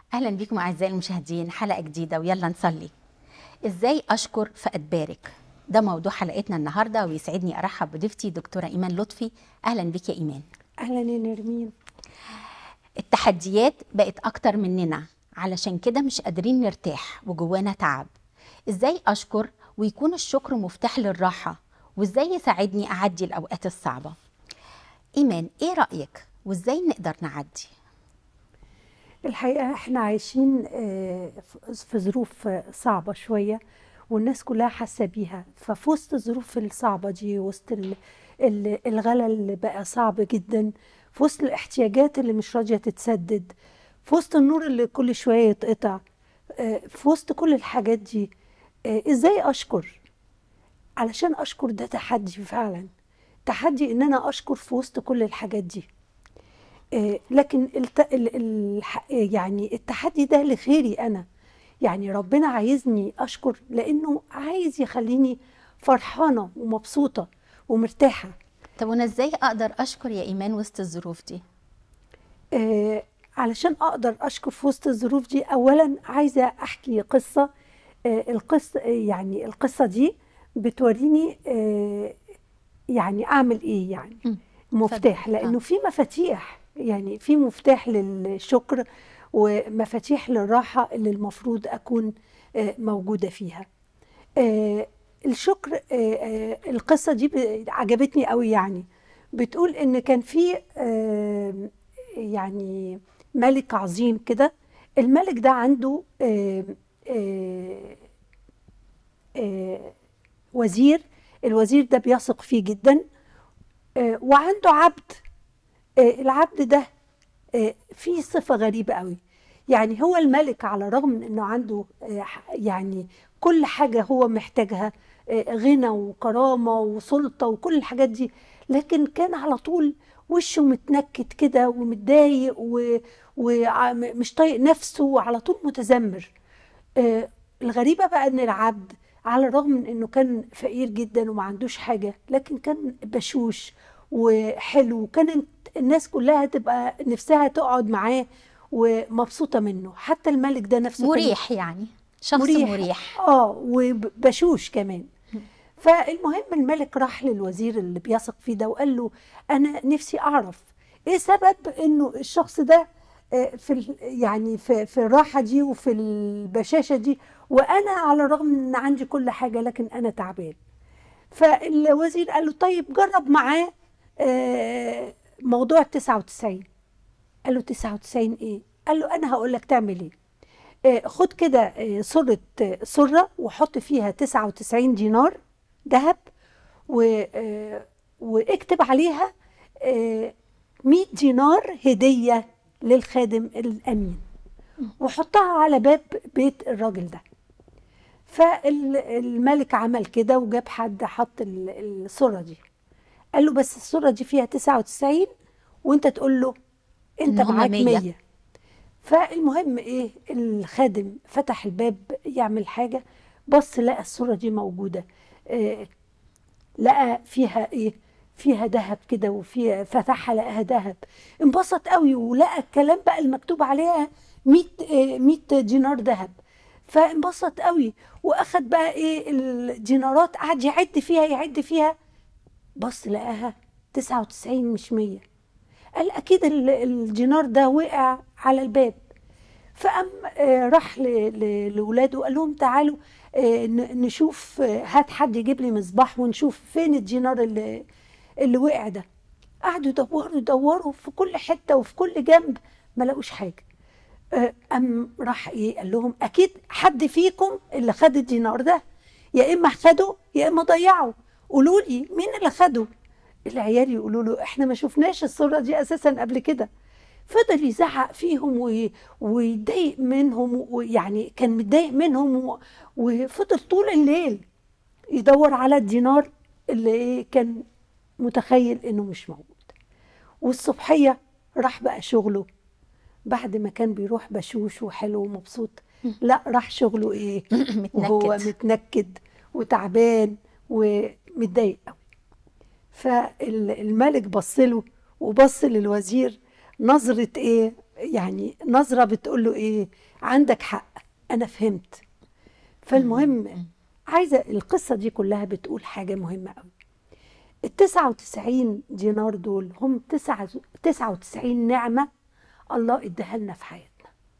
اهلا بكم اعزائي المشاهدين حلقه جديده ويلا نصلي ازاي اشكر فاتبارك ده موضوع حلقتنا النهارده ويسعدني ارحب بضيفتي دكتوره ايمان لطفي اهلا بك يا ايمان اهلا يا نرمين التحديات بقت اكتر مننا علشان كده مش قادرين نرتاح وجوانا تعب ازاي اشكر ويكون الشكر مفتاح للراحه وازاي يساعدني اعدي الاوقات الصعبه ايمان ايه رايك وازاي نقدر نعدي الحقيقه احنا عايشين آه، في ظروف آه، صعبه شويه والناس كلها حاسه بيها ففي وسط الظروف الصعبه دي وسط ال- ال- الغلا اللي بقى صعب جدا في وسط الاحتياجات اللي مش راضيه تتسدد في وسط النور اللي كل شويه يتقطع آه، في وسط كل الحاجات دي آه، ازاي اشكر علشان اشكر ده تحدي فعلا تحدي ان انا اشكر في وسط كل الحاجات دي آه، لكن الت... ال... ال... يعني التحدي ده لخيري انا يعني ربنا عايزني اشكر لانه عايز يخليني فرحانه ومبسوطه ومرتاحه طب وانا ازاي اقدر اشكر يا ايمان وسط الظروف دي آه، علشان اقدر اشكر في وسط الظروف دي اولا عايزه احكي قصه آه، القصه يعني القصه دي بتوريني آه، يعني اعمل ايه يعني مم. مفتاح اتفضل. لانه آه. في مفاتيح يعني في مفتاح للشكر ومفاتيح للراحه اللي المفروض اكون آه، موجوده فيها آه، الشكر آه، آه، القصه دي ب- عجبتني قوي يعني بتقول ان كان في آه، يعني ملك عظيم كده الملك ده عنده آه، آه، آه، وزير الوزير ده بيثق فيه جدا آه، وعنده عبد آه، العبد ده آه، فيه صفة غريبة قوي يعني هو الملك على الرغم من انه عنده آه، ح- يعني كل حاجة هو محتاجها آه، غنى وكرامة وسلطة وكل الحاجات دي لكن كان على طول وشه متنكد كده ومتضايق ومش طايق نفسه وعلى طول متذمر آه، الغريبة بقى ان العبد على الرغم من انه كان فقير جدا وما عندوش حاجة لكن كان بشوش وحلو وكانت الناس كلها تبقى نفسها تقعد معاه ومبسوطة منه حتى الملك ده نفسه كان مريح يعني شخص مريح, مريح. اه وبشوش كمان فالمهم الملك راح للوزير اللي بيثق فيه ده وقال له انا نفسي اعرف ايه سبب انه الشخص ده آه، في ال- يعني في في الراحه دي وفي البشاشه دي وانا على الرغم من ان عندي كل حاجه لكن انا تعبان فالوزير قال له طيب جرب معاه آه، موضوع 99 قال له 99 ايه قال له انا هقول لك تعمل ايه آه، خد كده آه، صورة آه، سرة وحط فيها 99 دينار ذهب و- آه، واكتب عليها آه، 100 دينار هدية للخادم الأمين وحطها على باب بيت الراجل ده فالملك عمل كده وجاب حد حط ال- الصورة دي قال له بس الصورة دي فيها 99 وانت تقول له انت إن هما معاك 100. 100 فالمهم ايه الخادم فتح الباب يعمل حاجه بص لقى الصوره دي موجوده إيه لقى فيها ايه فيها ذهب كده وفيها فتحها لقاها ذهب انبسط قوي ولقى الكلام بقى المكتوب عليها 100 إيه 100 دينار ذهب فانبسط قوي واخد بقى ايه الدينارات قعد يعد فيها يعد فيها بص لقاها 99 مش 100 قال اكيد ال- الدينار ده وقع على الباب فقام آه، راح ل- ل- لاولاده وقال لهم تعالوا آه، ن- نشوف آه، هات حد يجيب لي مصباح ونشوف فين الدينار اللي اللي وقع ده قعدوا يدوروا يدوروا في كل حته وفي كل جنب ما لقوش حاجه آه، قام راح ايه قال لهم اكيد حد فيكم اللي خد الدينار ده يا اما خده يا اما ضيعه قولوا لي مين اللي خده العيال يقولوا له احنا ما شفناش الصوره دي اساسا قبل كده فضل يزعق فيهم وي- ويتضايق منهم ويعني كان متضايق منهم و- وفضل طول الليل يدور على الدينار اللي إيه كان متخيل انه مش موجود والصبحيه راح بقى شغله بعد ما كان بيروح بشوش وحلو ومبسوط لا راح شغله ايه وهو متنكد متنكد وتعبان ومتضايق قوي فالملك بص له وبص للوزير نظرة ايه يعني نظره بتقول له ايه عندك حق انا فهمت فالمهم عايزه القصه دي كلها بتقول حاجه مهمه قوي ال 99 دينار دول هم 99 نعمه الله اداها لنا في حياتنا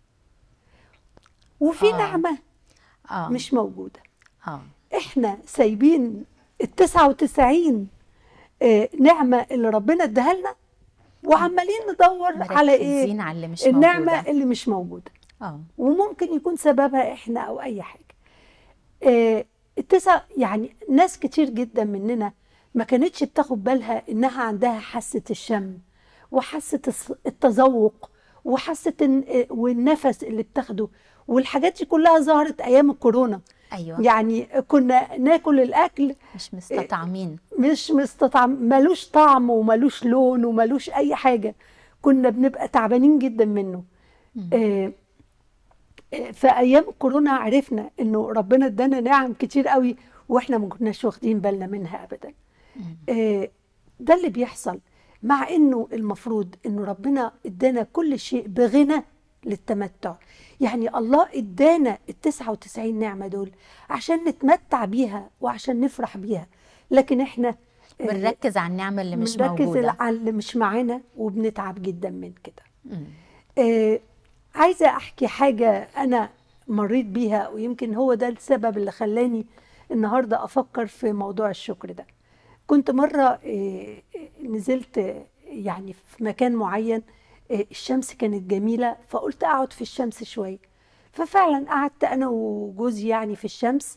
وفي آه. نعمه اه مش موجوده اه احنا سايبين ال 99 آه، نعمه اللي ربنا اداها لنا وعمالين ندور على ايه مركزين على اللي مش النعمه موجودة. اللي مش موجوده اه وممكن يكون سببها احنا او اي حاجه آه، التسع يعني ناس كتير جدا مننا ما كانتش بتاخد بالها انها عندها حاسه الشم وحاسه الص- التذوق وحاسه إن- آه، والنفس اللي بتاخده والحاجات دي كلها ظهرت ايام الكورونا ايوه يعني كنا ناكل الاكل مش مستطعمين مش مستطعم ملوش طعم وملوش لون وملوش اي حاجه كنا بنبقى تعبانين جدا منه آه، آه، في ايام كورونا عرفنا انه ربنا ادانا نعم كتير قوي واحنا ما كناش واخدين بالنا منها ابدا آه، ده اللي بيحصل مع انه المفروض انه ربنا ادانا كل شيء بغنى للتمتع يعني الله ادانا ال 99 نعمه دول عشان نتمتع بيها وعشان نفرح بيها لكن احنا آه، بنركز على النعمة اللي مش بنركز موجودة على اللي مش معانا وبنتعب جدا من كده مم. آه عايزه احكي حاجه انا مريت بيها ويمكن هو ده السبب اللي خلاني النهارده افكر في موضوع الشكر ده كنت مره آه نزلت آه، يعني في مكان معين آه الشمس كانت جميله فقلت اقعد في الشمس شويه ففعلا قعدت انا وجوزي يعني في الشمس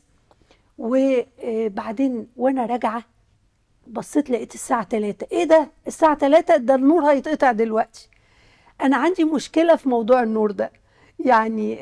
وبعدين وانا راجعه بصيت لقيت الساعه 3 ايه ده الساعه 3 ده النور هيتقطع دلوقتي انا عندي مشكله في موضوع النور ده يعني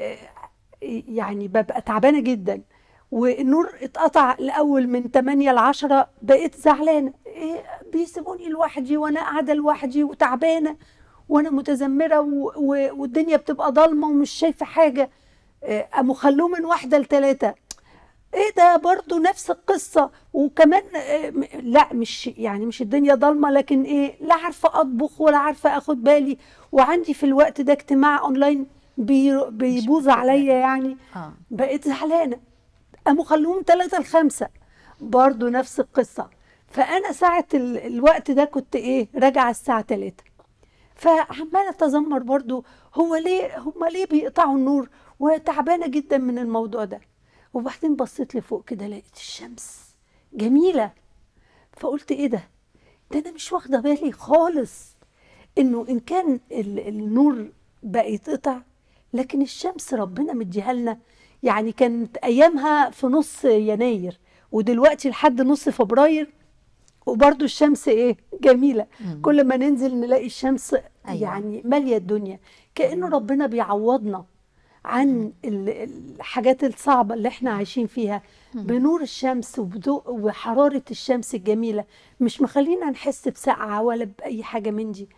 يعني ببقى تعبانه جدا والنور اتقطع الاول من 8 ل 10 بقيت زعلانه إيه بيسيبوني لوحدي وانا قاعده لوحدي وتعبانه وانا متذمره و- و- والدنيا بتبقى ضلمه ومش شايفه حاجه إيه، قاموا خلوه من واحده لثلاثه ايه ده برضو نفس القصة وكمان آه، م- لا مش يعني مش الدنيا ضلمة لكن ايه لا عارفة اطبخ ولا عارفة اخد بالي وعندي في الوقت ده اجتماع اونلاين بي- بيبوظ واخدة عليا يعني اه بقيت زعلانة قاموا خلوهم ثلاثة لخمسة برضو نفس القصة فأنا ساعة ال- الوقت ده كنت إيه راجعة الساعة تلاتة فعمالة أتذمر برضو هو ليه هما ليه بيقطعوا النور وتعبانة جدا من الموضوع ده وبعدين بصيت لفوق كده لقيت الشمس جميلة فقلت إيه ده ده أنا مش واخدة بالي خالص إنه إن كان ال- النور بقى يتقطع لكن الشمس ربنا مديها لنا يعني كانت ايامها في نص يناير ودلوقتي لحد نص فبراير وبرضو الشمس ايه جميله مم. كل ما ننزل نلاقي الشمس أيوة. يعني ماليه الدنيا كانه ربنا بيعوضنا عن ال- الحاجات الصعبه اللي احنا عايشين فيها بنور الشمس وبضوء وحراره الشمس الجميله مش مخلينا نحس بسقعه ولا باي حاجه من دي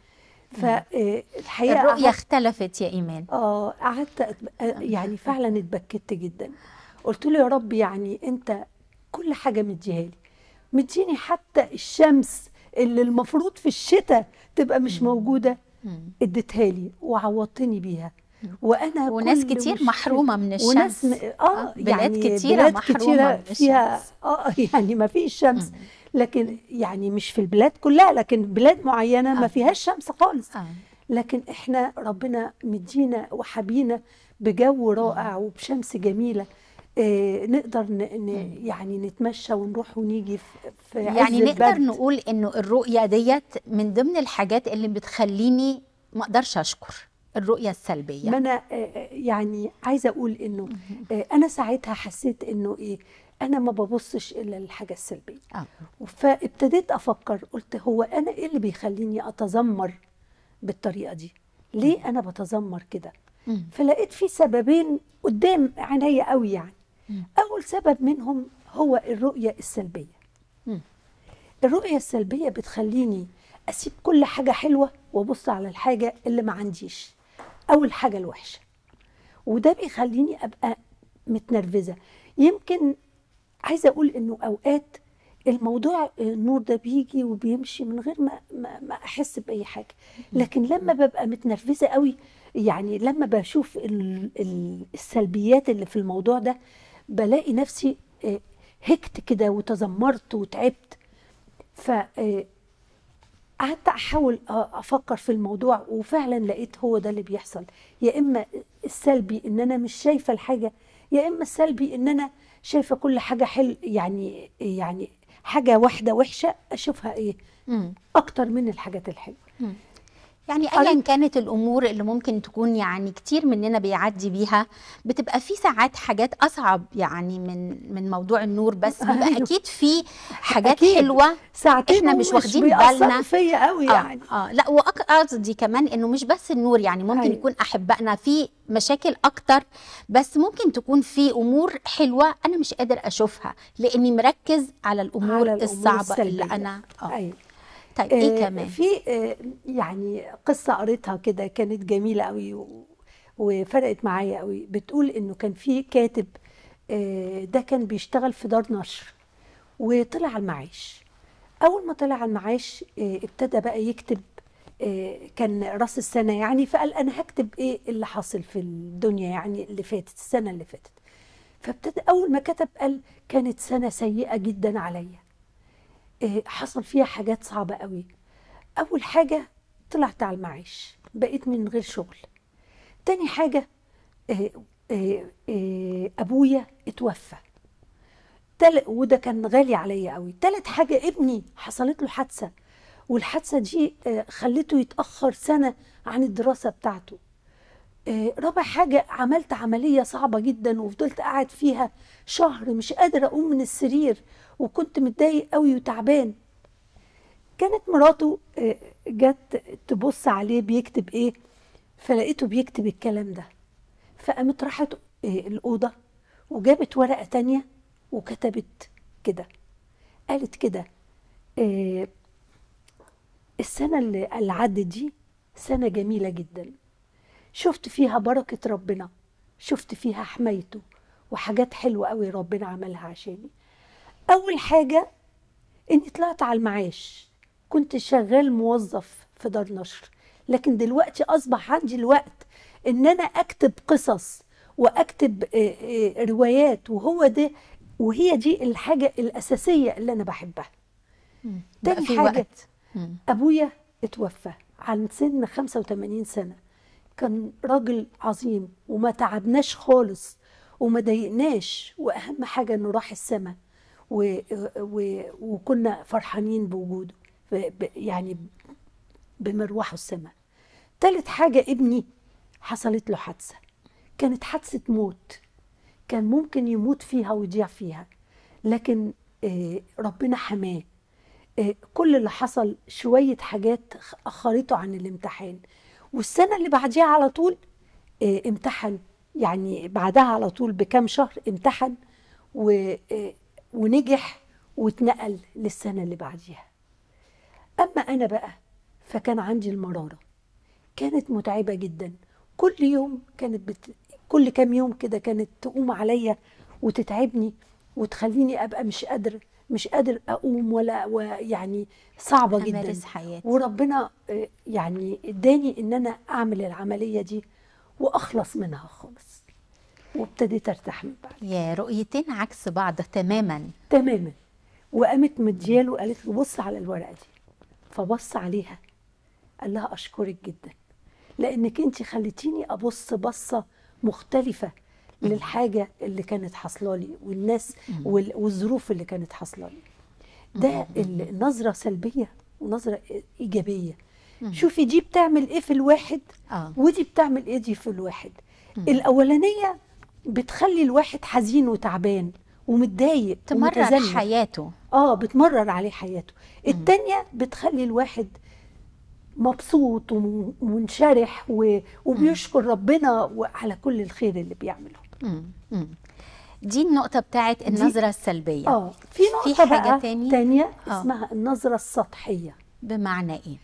فالحقيقه الرؤية اختلفت يا إيمان اه قعدت أتب- آه، يعني فعلا اتبكت جدا قلت له يا رب يعني انت كل حاجه مديها لي مديني حتى الشمس اللي المفروض في الشتاء تبقى مش موجوده مم. اديتها لي وعوضتني بيها وانا وناس كل كتير مشكلة- محرومة من وناس الشمس م... اه بلاد يعني كتيرة بلاد محرومة كتيرة من فيها الشمس. اه يعني ما فيش شمس لكن يعني مش في البلاد كلها لكن بلاد معينه ما آه. فيهاش شمس خالص آه. لكن احنا ربنا مدينا وحبينا بجو رائع وبشمس جميله آه نقدر ن... ن... يعني نتمشى ونروح ونيجي في, في عز يعني نقدر البرد. نقول انه الرؤية ديت من ضمن الحاجات اللي بتخليني ما اقدرش اشكر الرؤية السلبية ما انا آه، آه، يعني عايزه اقول انه آه، انا ساعتها حسيت انه ايه انا ما ببصش الا للحاجه السلبيه آه. فابتديت افكر قلت هو انا ايه اللي بيخليني اتذمر بالطريقه دي ليه انا بتذمر كده مم. فلقيت في سببين قدام عينيا قوي يعني مم. اول سبب منهم هو الرؤيه السلبيه مم. الرؤيه السلبيه بتخليني اسيب كل حاجه حلوه وابص على الحاجه اللي ما عنديش او الحاجه الوحشه وده بيخليني ابقى متنرفزه يمكن عايزه اقول انه اوقات الموضوع النور ده بيجي وبيمشي من غير ما ما, ما احس باي حاجه لكن لما ببقى متنرفزه قوي يعني لما بشوف ال- ال- السلبيات اللي في الموضوع ده بلاقي نفسي آه، هكت كده وتذمرت وتعبت ف آه، قعدت احاول أ- افكر في الموضوع وفعلا لقيت هو ده اللي بيحصل يا اما السلبي ان انا مش شايفه الحاجه يا اما السلبي ان انا شايفه كل حاجه حلو يعني يعني حاجه واحده وحشه اشوفها ايه مم. اكتر من الحاجات الحلوه يعني ايا قريت- كانت الامور اللي ممكن تكون يعني كتير مننا بيعدي بيها بتبقى في ساعات حاجات اصعب يعني من من موضوع النور بس بيبقى أيوه. اكيد في حاجات أكيد. حلوه ساعتين إحنا مش ومش واخدين بيأثروا بالنا. فيا قوي يعني اه, آه لا وقصدي كمان انه مش بس النور يعني ممكن أيوة. يكون احبائنا في مشاكل اكتر بس ممكن تكون في امور حلوه انا مش قادر اشوفها لاني مركز على الامور, على الأمور الصعبه اللي السلبية. انا اه ايوه طيب ايه آه، كمان في آه، يعني قصة قريتها كده كانت جميلة قوي و- وفرقت معايا قوي بتقول انه كان في كاتب آه، ده كان بيشتغل في دار نشر وطلع على المعاش اول ما طلع على المعاش آه، ابتدى بقى يكتب آه، كان راس السنة يعني فقال انا هكتب ايه اللي حاصل في الدنيا يعني اللي فاتت السنة اللي فاتت فابتدى اول ما كتب قال كانت سنة سيئة جدا عليا آه، حصل فيها حاجات صعبة قوي أول حاجة طلعت على المعاش بقيت من غير شغل تاني حاجة آه، آه، آه، أبويا اتوفى تل... وده كان غالي عليا قوي تالت حاجة ابني حصلت له حادثة والحادثة دي آه، خلته يتأخر سنة عن الدراسة بتاعته آه، رابع حاجة عملت عملية صعبة جدا وفضلت قاعد فيها شهر مش قادرة أقوم من السرير وكنت متضايق قوي وتعبان كانت مراته آه، جت تبص عليه بيكتب ايه فلقيته بيكتب الكلام ده فقامت راحت آه، الأوضة وجابت ورقة تانية وكتبت كده قالت كده آه، السنة اللي اللي عدت دي سنة جميلة جدا شفت فيها بركة ربنا شفت فيها حمايته وحاجات حلوة قوي ربنا عملها عشاني أول حاجة إني طلعت على المعاش كنت شغال موظف في دار نشر لكن دلوقتي أصبح عندي الوقت إن أنا أكتب قصص وأكتب آه، آه، روايات وهو ده وهي دي الحاجة الأساسية اللي أنا بحبها بقى تاني في حاجة وقت مم. أبويا اتوفى عن سن 85 سنة كان راجل عظيم وما تعبناش خالص وما ضايقناش وأهم حاجة إنه راح السما و... و... وكنا فرحانين بوجوده ب... ب... يعني بمروحه السما تالت حاجة ابني حصلت له حادثة كانت حادثة موت كان ممكن يموت فيها ويضيع فيها لكن آه، ربنا حماه آه، كل اللي حصل شوية حاجات خ- أخرته عن الامتحان والسنة اللي بعديها على طول آه، امتحن يعني بعدها على طول بكام شهر امتحن و- آه، ونجح واتنقل للسنة اللي بعديها أما أنا بقى فكان عندي المرارة كانت متعبة جدا كل يوم كانت بت... كل كام يوم كده كانت تقوم عليا وتتعبني وتخليني أبقى مش قادر مش قادر أقوم ولا ويعني صعبة جدا امارس حياتي وربنا آه، يعني اداني ان انا اعمل العمليه دي واخلص منها خالص وابتديت ارتاح من بعد يا رؤيتين عكس بعض تماما تماما وقامت مدياله وقالت له بص على الورقه دي فبص عليها قال لها اشكرك جدا لانك انت خليتيني ابص بصه مختلفه للحاجه اللي كانت حاصله لي والناس وال- والظروف اللي كانت حاصله لي ده النظره سلبيه ونظره ايجابيه شوفي دي بتعمل ايه في الواحد اه ودي بتعمل ايه دي في الواحد الاولانيه بتخلي الواحد حزين وتعبان ومتضايق تمرر ومتذنب. حياته اه بتمرر عليه حياته التانية بتخلي الواحد مبسوط وم- ومنشرح و- وبيشكر ربنا على كل الخير اللي بيعمله مم. مم. دي النقطة بتاعت النظرة السلبية اه في نقطة في حاجة بقى تاني؟ تانية آه. اسمها النظرة السطحية بمعنى ايه؟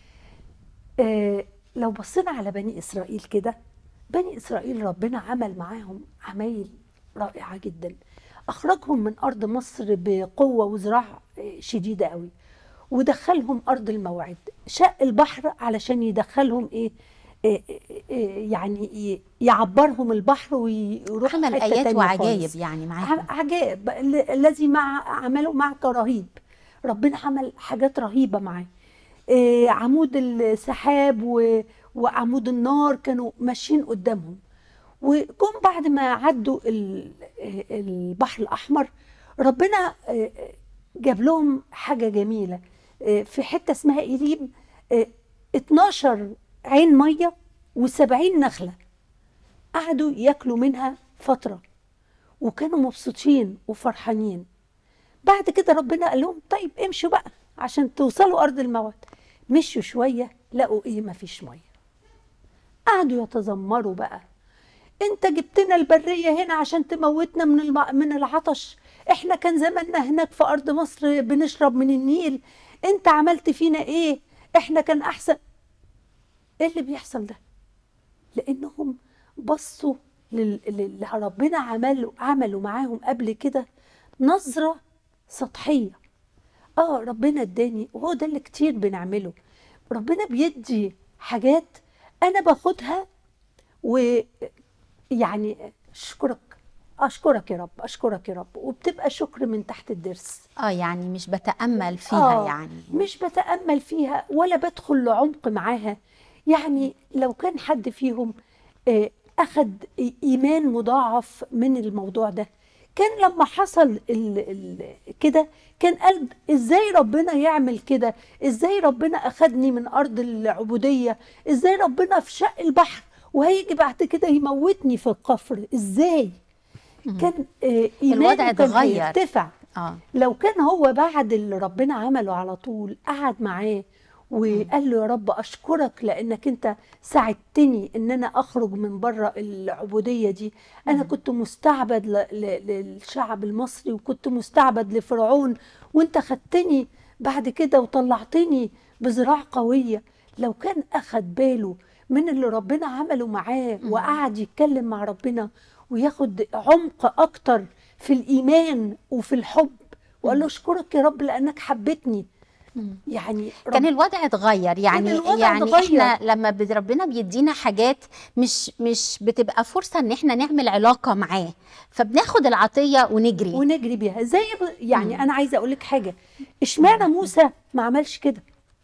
آه لو بصينا على بني إسرائيل كده بني إسرائيل ربنا عمل معاهم عمايل رائعة جدا اخرجهم من ارض مصر بقوه وذراع شديده قوي ودخلهم ارض الموعد شق البحر علشان يدخلهم ايه إيه- إيه- يعني ي- يعبرهم البحر ويروح عمل حتة ايات تانية وعجائب خالص. يعني ع- معاهم عجائب ال- الذي مع عمله معك رهيب ربنا عمل حاجات رهيبة معاه إيه، عمود السحاب و- وعمود النار كانوا ماشيين قدامهم وجم بعد ما عدوا ال- البحر الأحمر ربنا إيه، جاب لهم حاجة جميلة إيه، في حتة اسمها إيليم إيه، 12 عين مية و70 نخلة قعدوا ياكلوا منها فترة وكانوا مبسوطين وفرحانين بعد كده ربنا قال لهم طيب امشوا بقى عشان توصلوا ارض الموعد مشوا شويه لقوا ايه مفيش ميه قعدوا يتذمروا بقى انت جبتنا البريه هنا عشان تموتنا من الم... من العطش احنا كان زماننا هناك في ارض مصر بنشرب من النيل انت عملت فينا ايه احنا كان احسن ايه اللي بيحصل ده لانهم بصوا لل- للي ربنا عمله عمله معاهم قبل كده نظره سطحيه اه ربنا اداني وهو ده اللي كتير بنعمله ربنا بيدي حاجات انا باخدها ويعني اشكرك اشكرك يا رب اشكرك يا رب وبتبقى شكر من تحت الضرس اه يعني مش بتامل فيها آه، يعني مش بتأمل فيها ولا بدخل لعمق معاها يعني لو كان حد فيهم آه، أخد إي- إيمان مضاعف من الموضوع ده كان لما حصل ال ال كده كان قال ازاي ربنا يعمل كده ازاي ربنا اخدني من ارض العبوديه ازاي ربنا في شق البحر وهيجي بعد كده يموتني في القفر ازاي كان آه، الوضع ايمانه كان اتغير. هيرتفع اه لو كان هو بعد اللي ربنا عمله على طول قعد معاه وقال له يا رب اشكرك لانك انت ساعدتني ان انا اخرج من بره العبوديه دي انا كنت مستعبد ل- ل- للشعب المصري وكنت مستعبد لفرعون وانت خدتني بعد كده وطلعتني بذراع قويه لو كان اخد باله من اللي ربنا عمله معاه وقعد يتكلم مع ربنا وياخد عمق اكتر في الايمان وفي الحب وقال له اشكرك يا رب لانك حبيتني يعني كان رب الوضع اتغير يعني الوضع يعني اتغير. احنا لما بد- ربنا بيدينا حاجات مش مش بتبقى فرصه ان احنا نعمل علاقه معاه فبناخد العطيه ونجري ونجري بيها زي ب- يعني انا عايزه اقول لك حاجه اشمعنى موسى ما عملش كده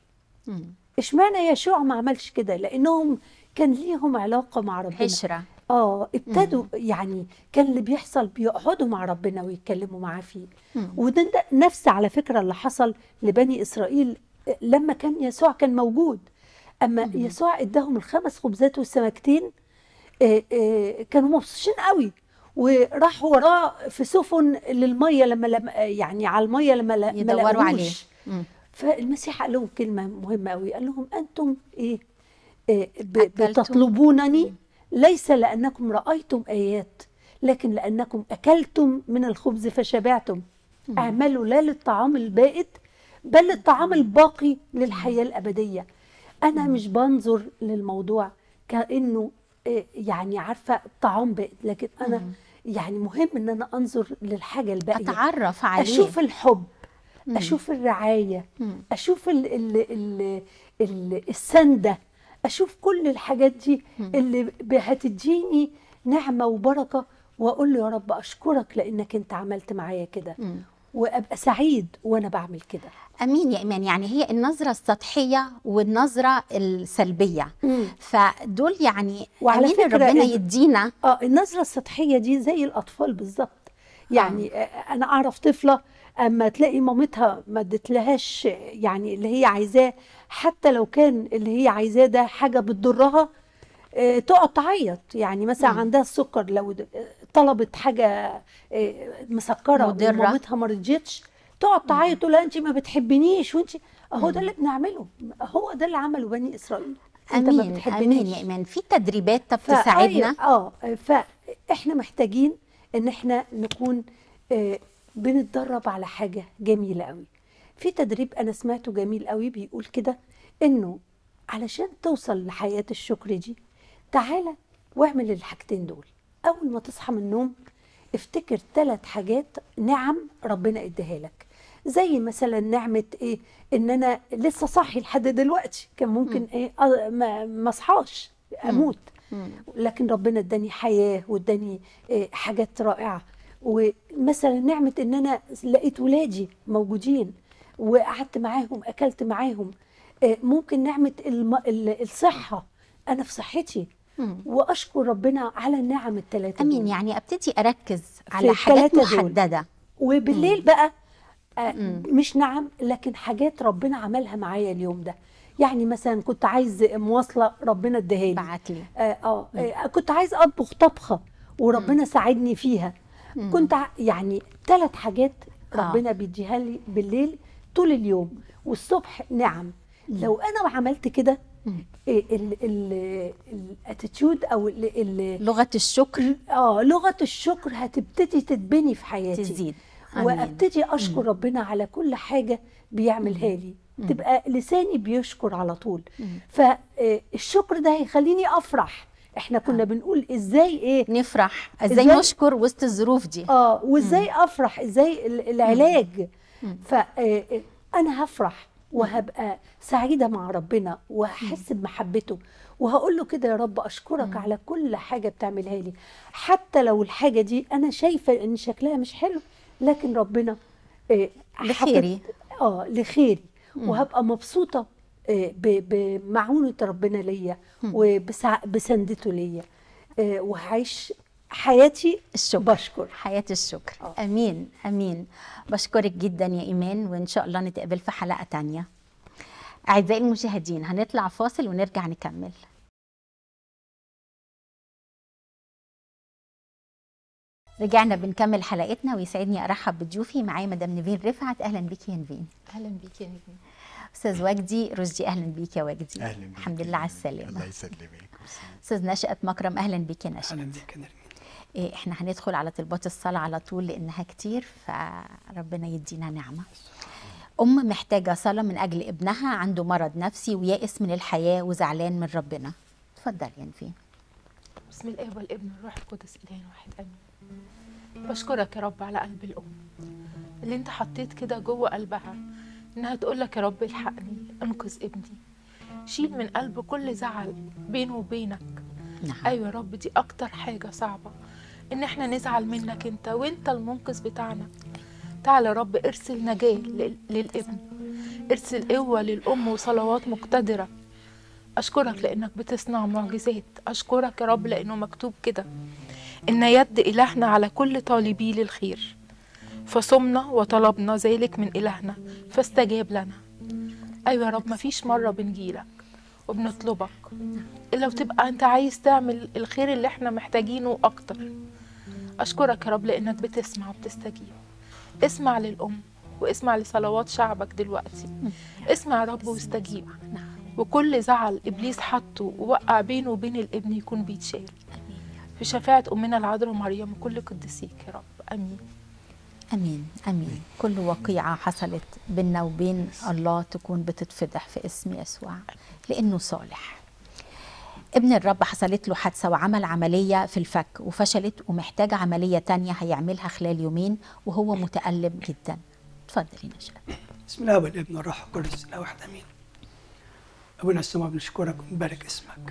مم. اشمعنى يشوع ما عملش كده لانهم كان ليهم علاقه مع ربنا عشره اه ابتدوا يعني كان اللي بيحصل بيقعدوا مع ربنا ويتكلموا معاه فيه مم. وده ده نفس على فكره اللي حصل لبني اسرائيل لما كان يسوع كان موجود اما يسوع اداهم الخمس خبزات والسمكتين آه، آه، كانوا مبسوطين قوي وراحوا وراه في سفن للميه لما لما يعني على الميه لما لا- ما يدوروا لقوش. عليه مم. فالمسيح قال لهم كلمه مهمه قوي قال لهم انتم ايه آه، ب- أكلتم. بتطلبونني ليس لانكم رايتم ايات لكن لانكم اكلتم من الخبز فشبعتم اعملوا لا للطعام البائد بل للطعام الباقي للحياه الابديه انا مش بنظر للموضوع كانه آه، يعني عارفه طعام بائد لكن انا يعني مهم ان انا انظر للحاجه الباقيه اتعرف عليه اشوف الحب مم. اشوف الرعايه مم. اشوف ال ال ال ال السنده اشوف كل الحاجات دي اللي ب- هتديني نعمه وبركه واقول له يا رب اشكرك لانك انت عملت معايا كده مم. وابقى سعيد وانا بعمل كده امين يا ايمان يعني هي النظره السطحيه والنظره السلبيه فدول يعني وعلى امين فكرة ربنا ال- يدينا اه النظره السطحيه دي زي الاطفال بالظبط يعني آه. انا اعرف طفله اما تلاقي مامتها ما ادتلهاش يعني اللي هي عايزاه حتى لو كان اللي هي عايزاه ده حاجه بتضرها آه، تقعد تعيط يعني مثلا مم. عندها السكر لو د- آه، طلبت حاجه آه، مسكره مضرة. ومامتها ما رضيتش تقعد تعيط تقول لها انت ما بتحبنيش وانت اهو ده اللي بنعمله هو ده اللي عمله بني اسرائيل انت ما امين امين بتحبنيش يا ايمان في تدريبات طب فأي- تساعدنا اه فاحنا محتاجين ان احنا نكون آه بنتدرب على حاجه جميله قوي في تدريب انا سمعته جميل قوي بيقول كده انه علشان توصل لحياه الشكر دي تعالى واعمل الحاجتين دول اول ما تصحى من النوم افتكر ثلاث حاجات نعم ربنا اداها لك زي مثلا نعمه ايه ان انا لسه صاحي لحد دلوقتي كان ممكن ايه آه، ما ما اصحاش اموت مم. لكن ربنا اداني حياه واداني إيه، حاجات رائعه ومثلا نعمه ان انا لقيت ولادي موجودين وقعدت معاهم اكلت معاهم إيه، ممكن نعمه الم... ال- الصحه انا في صحتي مم. واشكر ربنا على النعم الثلاثه امين دول. يعني ابتدي اركز على في حاجات التلاتة دول. محدده وبالليل بقى آه مم. مش نعم لكن حاجات ربنا عملها معايا اليوم ده يعني مثلا كنت عايز مواصله ربنا اداها لي بعت لي آه, آه, آه كنت عايز اطبخ طبخه وربنا ساعدني فيها مم. كنت ع- يعني ثلاث حاجات آه. ربنا بيديها لي بالليل طول اليوم والصبح نعم لو انا عملت كده مم. الاتيتيود او ال ال لغه الشكر اه لغه الشكر هتبتدي تتبني في حياتي تزيد امين وابتدي اشكر ربنا على كل حاجه بيعملها لي تبقى لساني بيشكر على طول مم. فالشكر ده هيخليني افرح احنا كنا بنقول ازاي ايه نفرح ازاي إزاي؟ نشكر وسط الظروف دي اه وازاي افرح ازاي ال- العلاج مم. فانا هفرح وهبقى سعيده مع ربنا وهحس بمحبته وهقول له كده يا رب اشكرك على كل حاجه بتعملها لي حتى لو الحاجه دي انا شايفه ان شكلها مش حلو لكن ربنا آه، حاطط- لخيري. اه لخيري وهبقى مبسوطه آه، ب- بمعونه ربنا ليا وبسندته ليا آه، وهعيش حياتي الشكر بشكر حياة الشكر آه. أمين أمين بشكرك جدا يا إيمان وإن شاء الله نتقابل في حلقة تانية أعزائي المشاهدين هنطلع فاصل ونرجع نكمل رجعنا بنكمل حلقتنا ويسعدني ارحب بضيوفي معايا مدام نيفين رفعت اهلا بيكي يا نيفين اهلا بيك يا نجم استاذ وجدي رشدي اهلا بيك يا وجدي اهلا بيك الحمد لله على السلامه الله يسلمك استاذ نشأت مكرم اهلا بيك يا نشأت اهلا بيك يا نرمين إيه احنا هندخل على طلبات الصلاة على طول لأنها كتير فربنا يدينا نعمة أم محتاجة صلاة من أجل ابنها عنده مرض نفسي ويائس من الحياة وزعلان من ربنا اتفضل يا نفين بسم الاب والابن والروح القدس اله واحد امين بشكرك يا رب على قلب الام اللي انت حطيت كده جوه قلبها انها تقول لك يا رب الحقني انقذ ابني شيل من قلبه كل زعل بينه وبينك نعم ايوه يا رب دي اكتر حاجه صعبه ان احنا نزعل منك انت وانت المنقذ بتاعنا تعالى يا رب ارسل نجاه لل- للابن ارسل قوه للام وصلوات مقتدره اشكرك لانك بتصنع معجزات اشكرك يا رب لانه مكتوب كده ان يد الهنا على كل طالبي للخير فصمنا وطلبنا ذلك من الهنا فاستجاب لنا ايوه يا رب مفيش مره بنجيلك وبنطلبك الا وتبقى انت عايز تعمل الخير اللي احنا محتاجينه اكتر اشكرك يا رب لانك بتسمع وبتستجيب اسمع للام واسمع لصلوات شعبك دلوقتي اسمع يا رب واستجيب وكل زعل ابليس حطه ووقع بينه وبين الابن يكون بيتشال في شفاعة أمنا العذراء مريم وكل قديسيك يا رب آمين أمين أمين كل وقيعة حصلت بيننا وبين الله تكون بتتفضح في اسم يسوع لأنه صالح ابن الرب حصلت له حادثة وعمل عملية في الفك وفشلت ومحتاج عملية تانية هيعملها خلال يومين وهو متألم جدا اتفضلي نشأة بسم الله والابن والروح القدس لا واحد امين ابونا السماء بنشكرك ونبارك اسمك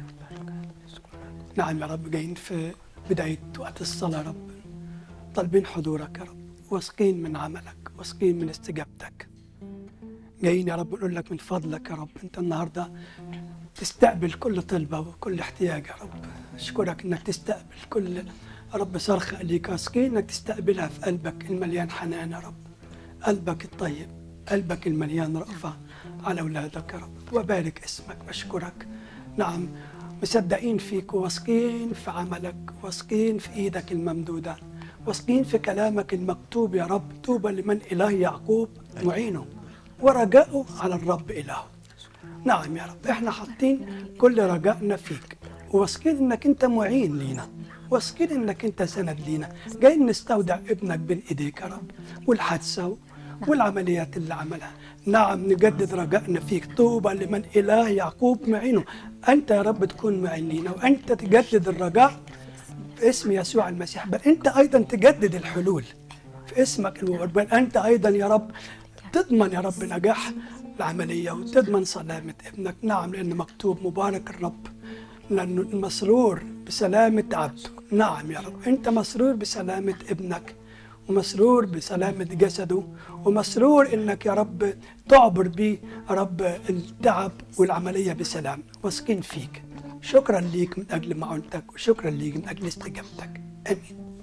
نعم يا رب جايين في بدايه وقت الصلاه يا رب طالبين حضورك يا رب واثقين من عملك واثقين من استجابتك جايين يا رب نقول لك من فضلك يا رب انت النهارده تستقبل كل طلبه وكل احتياج يا رب اشكرك انك تستقبل كل يا رب صرخه ليك واثقين انك تستقبلها في قلبك المليان حنان يا رب قلبك الطيب قلبك المليان رأفة على أولادك يا رب وبارك اسمك بشكرك نعم مصدقين فيك وواثقين في عملك واثقين في ايدك الممدودة واثقين في كلامك المكتوب يا رب طوبى لمن إله يعقوب معينه ورجاؤه على الرب إلهه نعم يا رب احنا حاطين كل رجائنا فيك واثقين انك انت معين لينا واثقين انك انت سند لينا جايين نستودع ابنك بين ايديك يا رب والحادثه والعمليات اللي عملها نعم نجدد رجائنا فيك طوبى لمن اله يعقوب معينه انت يا رب تكون معين لينا وانت تجدد الرجاء في اسم يسوع المسيح بل انت ايضا تجدد الحلول في اسمك المبارك بل انت ايضا يا رب تضمن يا رب نجاح العمليه وتضمن سلامه ابنك نعم لان مكتوب مبارك الرب لانه المسرور بسلامه عبده نعم يا رب انت مسرور بسلامه ابنك ومسرور بسلامة جسده ومسرور انك يا رب تعبر بيه يا رب التعب والعملية بسلام واثقين فيك شكرا ليك من اجل معونتك وشكرا ليك من اجل استجابتك امين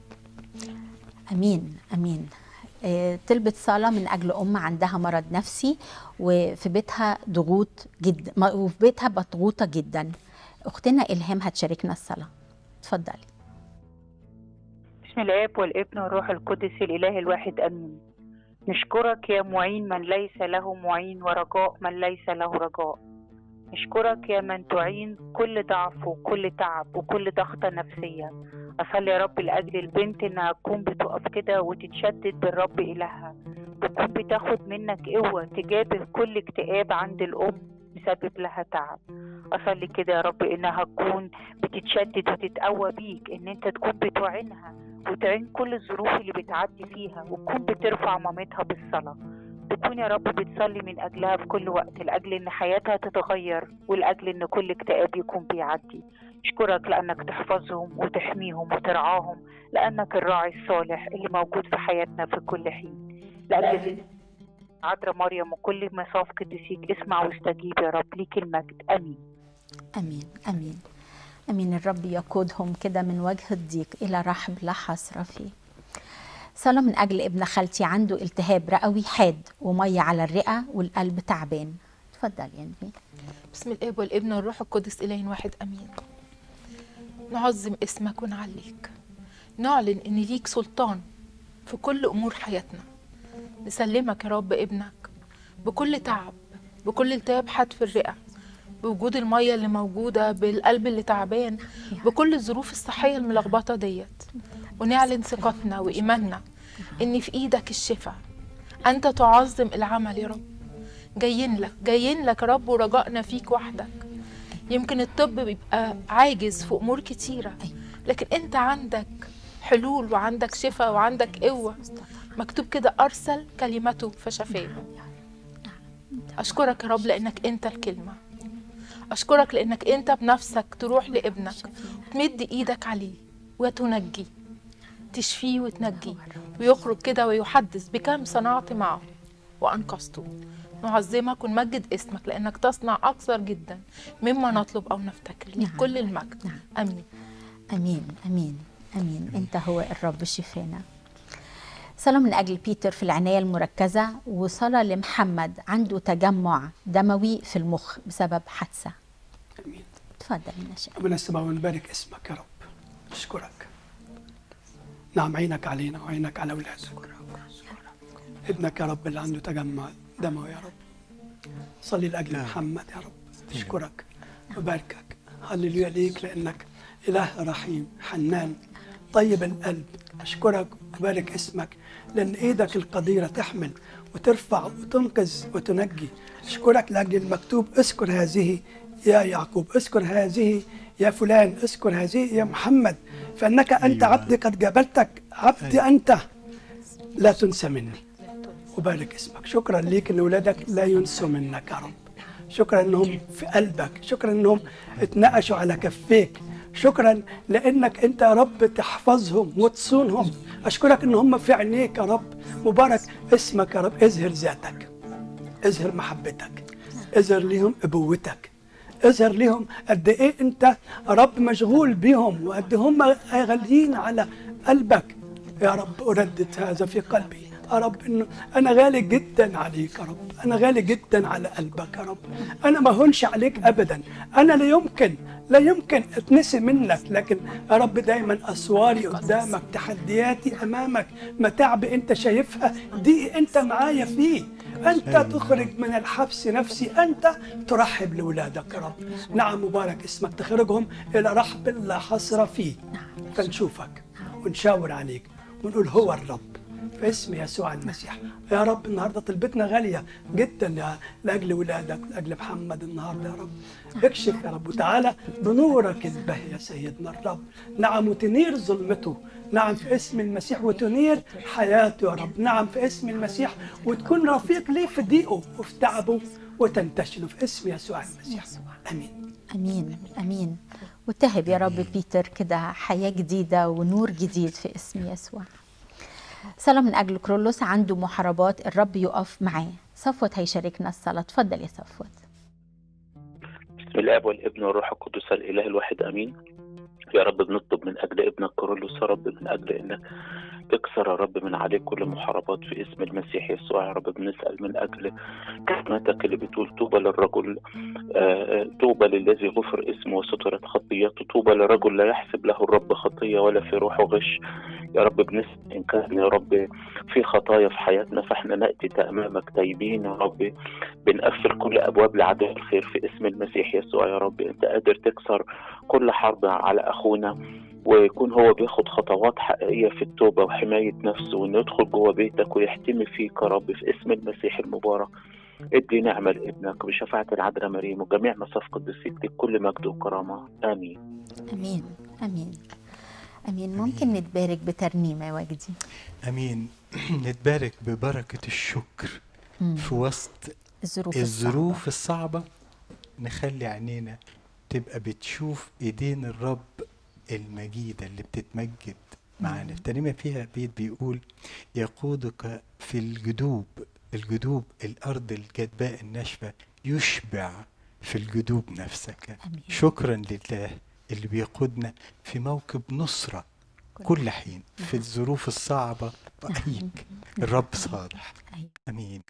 امين امين آه، طلبت صلاة من أجل أم عندها مرض نفسي وفي بيتها ضغوط جدا ما- وفي بيتها مضغوطة جدا أختنا إلهام هتشاركنا الصلاة اتفضلي بسم الآب والابن والروح القدس الإله الواحد آمين نشكرك يا معين من ليس له معين ورجاء من ليس له رجاء نشكرك يا من تعين كل ضعف وكل تعب وكل ضغطة نفسية أصلي يا رب لأجل البنت إنها تكون بتقف كده وتتشدد بالرب إلهها تكون بتاخد منك قوة تجابه كل اكتئاب عند الأم مسبب لها تعب أصلي كده يا رب إنها تكون بتتشدد وتتقوى بيك إن أنت تكون بتعينها وتعين كل الظروف اللي بتعدي فيها وتكون بترفع مامتها بالصلاة تكون يا رب بتصلي من أجلها في كل وقت لأجل إن حياتها تتغير ولأجل إن كل اكتئاب يكون بيعدي أشكرك لأنك تحفظهم وتحميهم وترعاهم لأنك الراعي الصالح اللي موجود في حياتنا في كل حين لأجل عذراء مريم وكل مصاف قديسيك اسمع واستجيب يا رب ليك المجد آمين امين امين امين الرب يقودهم كده من وجه الضيق الى رحب لا حصر فيه صلاة من أجل ابن خالتي عنده التهاب رئوي حاد ومية على الرئة والقلب تعبان اتفضل يا نبي بسم الاب والابن والروح القدس اله واحد امين نعظم اسمك ونعليك نعلن ان ليك سلطان في كل امور حياتنا نسلمك يا رب ابنك بكل تعب بكل التهاب حاد في الرئه بوجود الميه اللي موجوده بالقلب اللي تعبان بكل الظروف الصحيه الملخبطه ديت ونعلن ثقتنا وايماننا ان في ايدك الشفاء انت تعظم العمل يا رب جايين لك جايين لك يا رب ورجائنا فيك وحدك يمكن الطب بيبقى عاجز في امور كتيره لكن انت عندك حلول وعندك شفاء وعندك قوه مكتوب كده ارسل كلمته فشفاه اشكرك يا رب لانك انت الكلمه اشكرك لانك انت بنفسك تروح لابنك وتمد ايدك عليه وتنجيه تشفيه وتنجيه ويخرج كده ويحدث بكم صنعت معه وانقذته نعظمك ونمجد اسمك لانك تصنع اكثر جدا مما نطلب او نفتكر ليك نعم. كل المجد نعم. امين امين امين امين انت هو الرب شفانا صلاة من أجل بيتر في العناية المركزة وصلاة لمحمد عنده تجمع دموي في المخ بسبب حادثة امين اتفضل يا نشأ ربنا السماء ونبارك اسمك يا رب نشكرك نعم عينك علينا وعينك على اولادك ابنك يا رب اللي عنده تجمع دموي يا رب صلي لاجل محمد يا رب اشكرك وباركك هللويا ليك لانك اله رحيم حنان طيب القلب اشكرك وبارك اسمك لان ايدك القديره تحمل وترفع وتنقذ وتنجي اشكرك لاجل المكتوب اذكر هذه يا يعقوب اذكر هذه يا فلان اذكر هذه يا محمد فانك انت أيوة. عبدي قد جبلتك عبدي انت لا تنسى مني وبارك اسمك شكرا ليك ان اولادك لا ينسوا منك يا رب شكرا انهم في قلبك شكرا انهم اتنقشوا على كفيك شكرا لانك انت يا رب تحفظهم وتصونهم اشكرك ان هم في عينيك يا رب مبارك اسمك يا رب اظهر ذاتك اظهر محبتك اظهر ليهم ابوتك اظهر ليهم قد ايه انت يا رب مشغول بيهم وقد هم غاليين على قلبك يا رب اردد هذا في قلبي يا رب انه انا غالي جدا عليك يا رب انا غالي جدا على قلبك يا رب انا ما هونش عليك ابدا انا لا يمكن لا يمكن اتنسي منك لكن يا رب دايما اسواري قدامك تحدياتي امامك متاعب انت شايفها دي انت معايا فيه أنت تخرج من الحبس نفسي أنت ترحب لأولادك يا رب نعم مبارك اسمك تخرجهم إلى رحب لا حصر فيه فنشوفك ونشاور عليك ونقول هو الرب في اسم يسوع المسيح يا رب النهارده طلبتنا غاليه جدا يا- لاجل ولادك لاجل محمد النهارده يا رب اكشف يا رب وتعالى بنورك البهي يا سيدنا الرب نعم وتنير ظلمته نعم في اسم المسيح وتنير حياته يا رب نعم في اسم المسيح وتكون رفيق ليه في ضيقه وفي تعبه وتنتشله في اسم يسوع المسيح امين امين امين وتهب يا رب بيتر كده حياه جديده ونور جديد في اسم يسوع صلاة من أجل كرولوس عنده محاربات الرب يقف معاه صفوت هيشاركنا الصلاة اتفضل يا صفوت بسم الاب والابن والروح القدس الاله الواحد امين يا رب بنطلب من اجل ابنك كورولوس يا رب من اجل انك تكسر يا رب من عليه كل محاربات في اسم المسيح يسوع يا رب بنسال من اجل كلماتك اللي بتقول طوبى للرجل آه، طوبى للذي غفر اسمه وسترت خطيته طوبى لرجل لا يحسب له الرب خطيه ولا في روحه غش يا رب بنسال ان كان يا رب في خطايا في حياتنا فاحنا ناتي امامك تايبين يا رب بنقفل كل ابواب لعدو الخير في اسم المسيح يسوع يا رب انت قادر تكسر كل حرب على اخونا ويكون هو بياخد خطوات حقيقيه في التوبه وحمايه نفسه وانه يدخل جوه بيتك ويحتمي فيك يا رب في اسم المسيح المبارك ادي نعمه لابنك بشفاعه العذراء مريم وجميع مصاف قدسيك لك كل مجد وكرامه امين امين امين امين ممكن نتبارك بترنيمه يا وجدي امين نتبارك ببركه الشكر مم. في وسط الظروف الظروف الصعبه نخلي عينينا تبقى بتشوف ايدين الرب المجيده اللي بتتمجد معانا الترنيمه فيها بيت بيقول يقودك في الجدوب الجدوب الارض الجدباء الناشفه يشبع في الجدوب نفسك آمين. شكرا لله اللي بيقودنا في موكب نصره كل حين في الظروف الصعبه وأيك الرب صالح أيوة. امين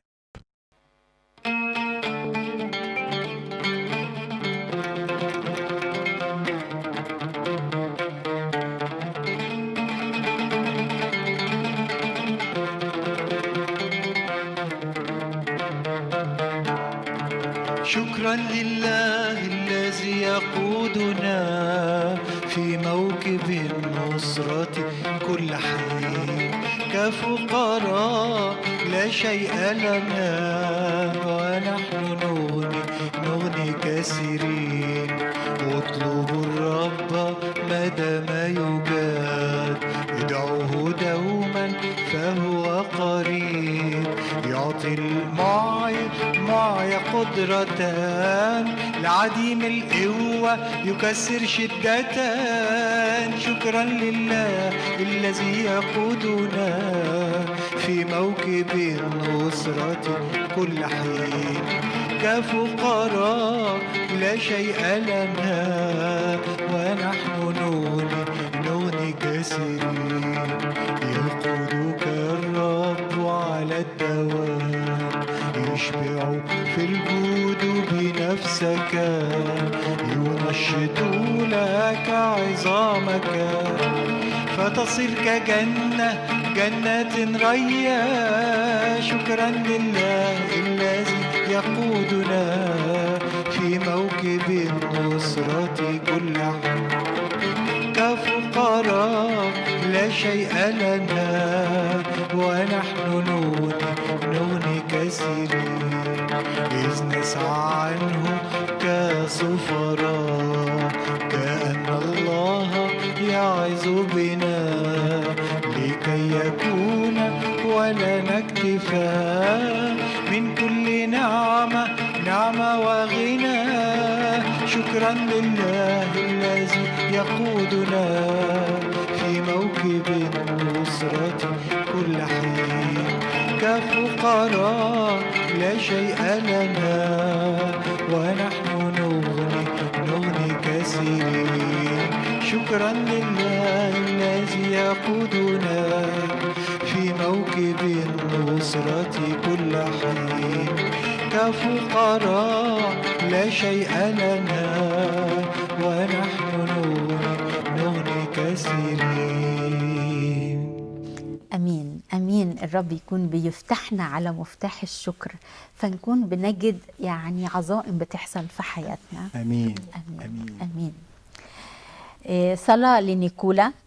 شكرا لله الذي يقودنا في موكب النصرة كل حين كفقراء لا شيء لنا ونحن نغني نغني كثيرين اطلبوا الرب ما دام يجاد ادعوه دوما فهو قريب يعطي المعي معي قدرتان لعديم القوة يكسر شدتان شكرا لله الذي يقودنا في موكب النصرة كل حين كفقراء لا شيء لنا ونحن نغني نغني كثيرين يقودك الرب على الدوام يشبع في الجود بنفسك ينشط لك عظامك فتصير كجنة جنة ريا شكرا لله الذي يقودنا في موكب النصرة كل حين كفقراء لا شيء لنا ونحن نغني نغني كثيرين إذ نسعى عنه كسفراء كأن الله يعظ بنا لكي يكون ولنا اكتفاء من كل نعمة نعمة وغنى شكرا لله الذي يقودنا في موكب النصرة كل حين كفقراء لا شيء لنا ونحن نغني نغني كثيرين شكرا لله الذي يقودنا في موكب النصرة كل حين كفقراء لا شيء لنا ونحن نغني نغني كثيرين امين امين الرب يكون بيفتحنا على مفتاح الشكر فنكون بنجد يعني عظائم بتحصل في حياتنا امين امين امين امين إيه، صلاه لنيكولا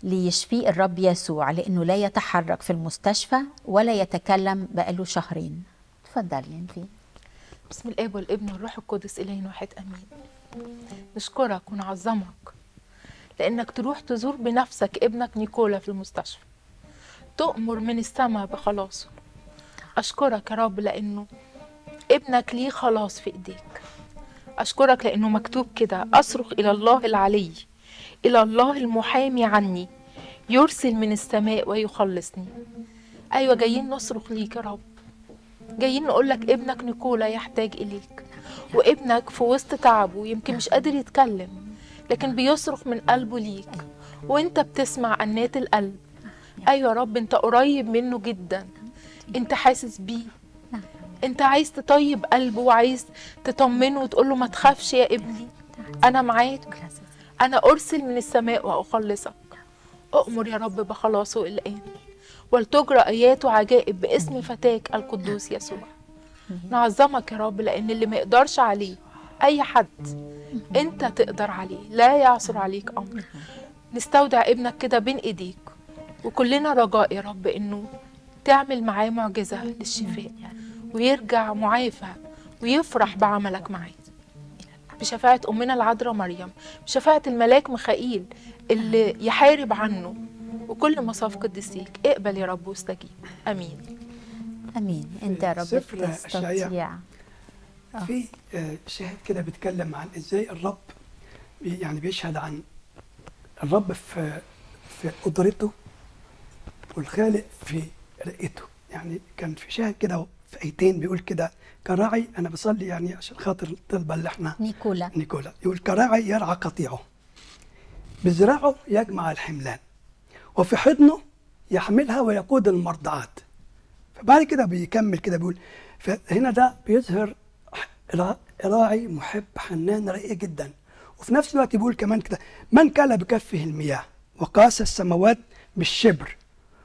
ليشفيه الرب يسوع لأنه لا يتحرك في المستشفى ولا يتكلم بقاله شهرين اتفضلي انتي بسم الاب والابن والروح القدس الهنا واحد امين نشكرك ونعظمك لانك تروح تزور بنفسك ابنك نيكولا في المستشفى تؤمر من السماء بخلاصه اشكرك يا رب لانه ابنك ليه خلاص في ايديك اشكرك لانه مكتوب كده اصرخ الى الله العلي الى الله المحامي عني يرسل من السماء ويخلصني ايوه جايين نصرخ ليك يا رب جايين نقول لك ابنك نيكولا يحتاج اليك وابنك في وسط تعبه يمكن مش قادر يتكلم لكن بيصرخ من قلبه ليك وانت بتسمع انات القلب ايوه يا رب انت قريب منه جدا انت حاسس بيه انت عايز تطيب قلبه وعايز تطمنه وتقول له ما تخافش يا ابني انا معاك انا ارسل من السماء واخلصك اؤمر يا رب بخلاصه الان ولتجرى ايات وعجائب باسم فتاك القدوس يسوع نعظمك يا رب لان اللي ما يقدرش عليه اي حد انت تقدر عليه لا يعصر عليك امر نستودع ابنك كده بين ايديك وكلنا رجاء يا رب انه تعمل معاه معجزه للشفاء ويرجع معافى ويفرح بعملك معاه بشفاعة أمنا العذراء مريم بشفاعة الملاك ميخائيل اللي يحارب عنه وكل مصاف قديسيك اقبل يا رب واستجيب أمين امين انت يا رب سفر أشعياء. تستطيع في آه، شاهد كده بيتكلم عن ازاي الرب بي- يعني بيشهد عن الرب في في قدرته والخالق في رئته يعني كان في شاهد كده في ايتين بيقول كده كراعي انا بصلي يعني عشان خاطر الطلبه اللي احنا نيكولا نيكولا يقول كراعي يرعى قطيعه بذراعه يجمع الحملان وفي حضنه يحملها ويقود المرضعات فبعد كده بيكمل كده بيقول فهنا ده بيظهر را- راعي محب حنان رقيق جدا وفي نفس الوقت بيقول كمان كده من كال بكفه المياه وقاس السماوات بالشبر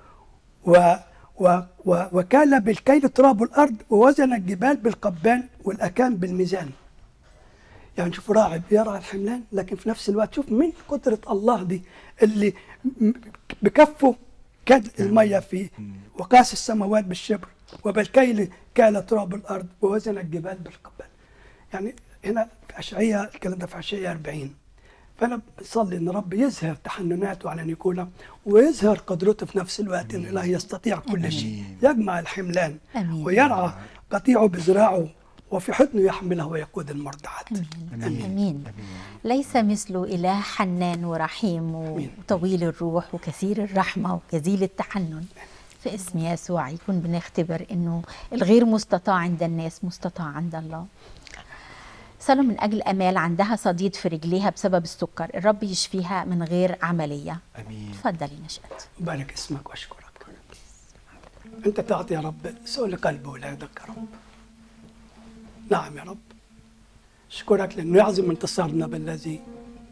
و و و وكال بالكيل تراب الارض ووزن الجبال بالقبان والاكام بالميزان يعني شوف راعي بيرعى الحملان لكن في نفس الوقت شوف من قدرة الله دي اللي م- بكفه كاد المية فيه وقاس السماوات بالشبر وبالكيل كال تراب الأرض ووزن الجبال بالقبال يعني هنا في أشعية الكلام ده في أشعية 40 فأنا بصلي إن رب يظهر تحنناته على نيكولا ويظهر قدرته في نفس الوقت إن الله يستطيع كل شيء يجمع الحملان امين ويرعى قطيعه بذراعه وفي حضنه يحمله ويقود المرضعات امين امين ليس مثله اله حنان ورحيم وطويل الروح وكثير الرحمه وجزيل التحنن في اسم يسوع يكون بنختبر انه الغير مستطاع عند الناس مستطاع عند الله صلوا من اجل امال عندها صديد في رجليها بسبب السكر الرب يشفيها من غير عمليه امين اتفضلي نشأت بارك اسمك واشكرك انت تعطي يا رب سؤل قلب اولادك يا رب نعم يا رب اشكرك لانه يعظم انتصارنا بالذي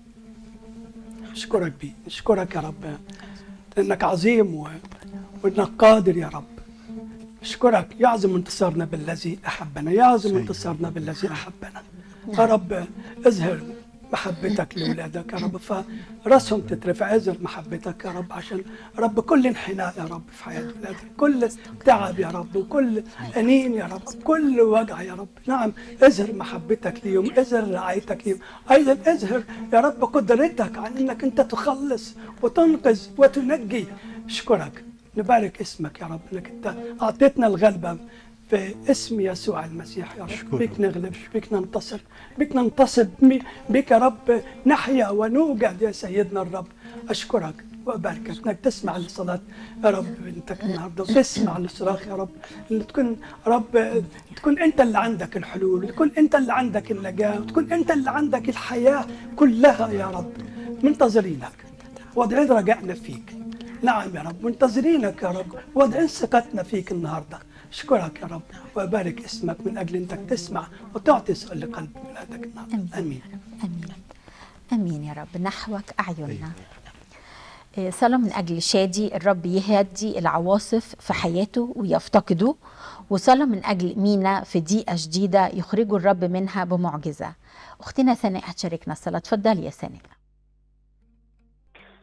اشكرك بيه اشكرك يا رب لانك عظيم و... وانك قادر يا رب اشكرك يعظم انتصارنا بالذي احبنا يعظم سيد. انتصارنا بالذي احبنا يا رب اظهر محبتك لاولادك يا رب فراسهم تترفع اظهر محبتك يا رب عشان رب كل انحناء يا رب في حياه اولادك كل تعب يا رب وكل انين يا رب كل وجع يا رب نعم اظهر محبتك ليهم اظهر رعايتك ليهم ايضا اظهر يا رب قدرتك على انك انت تخلص وتنقذ وتنجي اشكرك نبارك اسمك يا رب انك انت اعطيتنا الغلبه في اسم يسوع المسيح يا رب أشكرك. بك نغلب بك ننتصر بك ننتصب م- بك يا رب نحيا ونوجد يا سيدنا الرب اشكرك واباركك انك تسمع لصلاه يا رب بنتك النهارده وتسمع لصراخ يا رب ان تكون رب تكون انت اللي عندك الحلول وتكون انت اللي عندك النجاه وتكون انت اللي عندك الحياه كلها يا رب منتظرينك واضعين رجائنا فيك نعم يا رب منتظرينك يا رب واضعين ثقتنا فيك النهارده اشكرك يا رب وابارك اسمك من اجل انك تسمع وتعطي سؤال لقلب ولادك النهارده امين امين امين يا رب نحوك اعيننا إيه، صلاة من أجل شادي الرب يهدي العواصف في حياته ويفتقده وصلاة من أجل مينا في ضيقة شديدة يخرجه الرب منها بمعجزة أختنا سناء هتشاركنا الصلاة اتفضلي يا سناء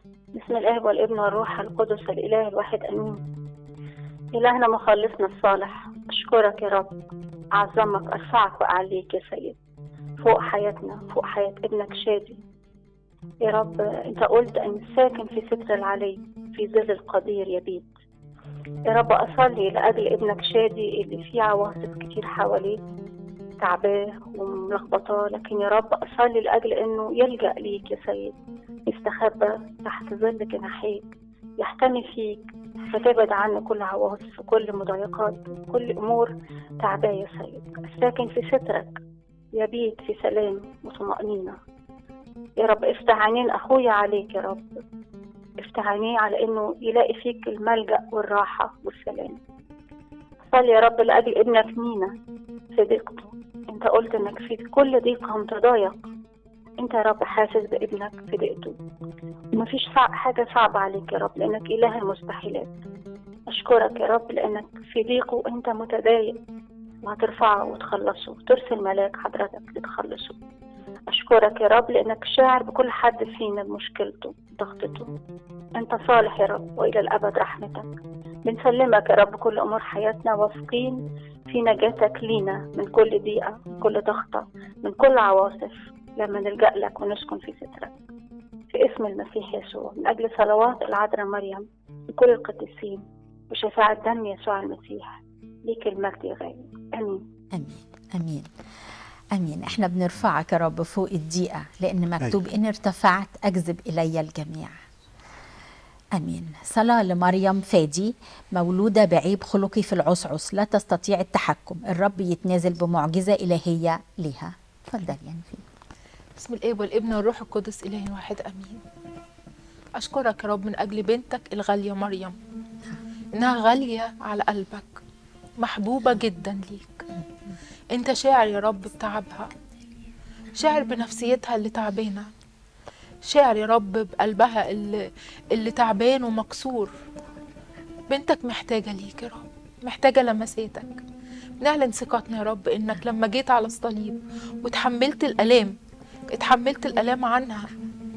بسم الآب والابن والروح القدس الإله الواحد أمين إلهنا مخلصنا الصالح أشكرك يا رب أعظمك أرفعك وأعليك يا سيد فوق حياتنا فوق حياة ابنك شادي يا رب أنت قلت أن الساكن في ستر العلي في ظل القدير يبيت يا رب أصلي لأجل ابنك شادي اللي فيه عواصف كتير حواليه تعباه وملخبطاه لكن يا رب أصلي لأجل إنه يلجأ ليك يا سيد يستخبى تحت ظل جناحيك يحتمي فيك فتبعد عنه كل عواصف وكل مضايقات كل أمور تعباه يا سيد الساكن في سترك يبيت في سلام وطمأنينة يا رب افتح عينين أخويا عليك يا رب افتح عينيه على إنه يلاقي فيك الملجأ والراحة والسلام صلي يا رب لأجل ابنك مينا في ضيقته انت قلت انك في كل ضيقهم تضايق انت يا رب حاسس بابنك في ضيقته ومفيش صعب حاجة صعبة عليك يا رب لانك اله المستحيلات اشكرك يا رب لانك في ضيقه انت متضايق وهترفعه وتخلصه وترسل ملاك حضرتك لتخلصه أشكرك يا رب لأنك شاعر بكل حد فينا بمشكلته ضغطته أنت صالح يا رب وإلى الأبد رحمتك بنسلمك يا رب كل أمور حياتنا واثقين في نجاتك لينا من كل ضيقة من كل ضغطة من كل عواصف لما نلجأ لك ونسكن في سترك في اسم المسيح يسوع من أجل صلوات العذراء مريم وكل القديسين وشفاعة دم يسوع المسيح ليك المجد يا غالي آمين امين امين امين احنا بنرفعك يا رب فوق الضيقه لان مكتوب ان ارتفعت اجذب الي الجميع امين صلاه لمريم فادي مولوده بعيب خلقي في العسعس لا تستطيع التحكم الرب يتنازل بمعجزه الهيه لها اتفضل يعني في بسم الاب والابن والروح القدس اله واحد امين اشكرك يا رب من اجل بنتك الغاليه مريم انها غاليه على قلبك محبوبه جدا ليك انت شاعر يا رب بتعبها شاعر بنفسيتها اللي تعبانه شاعر يا رب بقلبها اللي, اللي تعبان ومكسور بنتك محتاجه ليك يا رب محتاجه لمساتك نعلن ثقتنا يا رب انك لما جيت على الصليب وتحملت الالام اتحملت الالام عنها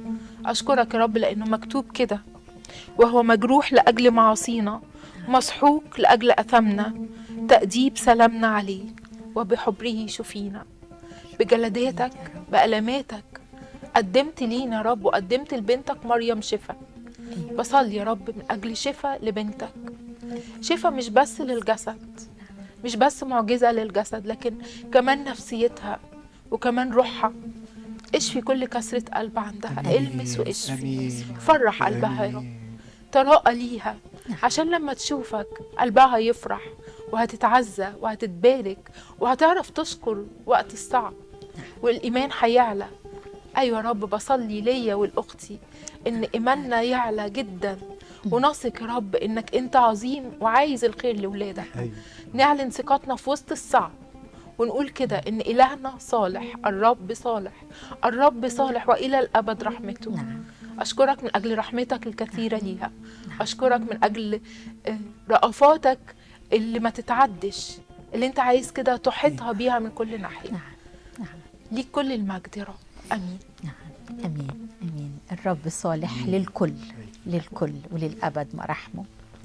اشكرك يا رب لانه مكتوب كده وهو مجروح لاجل معاصينا مسحوق لاجل اثمنا تاديب سلامنا عليه وبحبره شفينا بجلداتك بألماتك قدمت لينا يا رب وقدمت لبنتك مريم شفا بصلي يا رب من أجل شفا لبنتك شفا مش بس للجسد مش بس معجزة للجسد لكن كمان نفسيتها وكمان روحها اشفي كل كسرة قلب عندها المس واشفي فرح قلبها يا رب تراءى ليها عشان لما تشوفك قلبها يفرح وهتتعزى وهتتبارك وهتعرف تشكر وقت الصعب والإيمان هيعلى أيوة يا رب بصلي ليا ولأختي إن إيماننا يعلى جدا ونثق يا رب إنك أنت عظيم وعايز الخير لولادك أيوة. نعلن ثقتنا في وسط الصعب ونقول كده إن إلهنا صالح الرب صالح الرب صالح وإلى الأبد رحمته نعم أشكرك من أجل رحمتك الكثيرة ليها أشكرك من أجل آه، رأفاتك اللي ما تتعدش اللي أنت عايز كده تحيطها بيها من كل ناحية نعم نعم ليك كل المجد يا رب أمين نعم امين امين الرب صالح للكل للكل وللابد مراحمه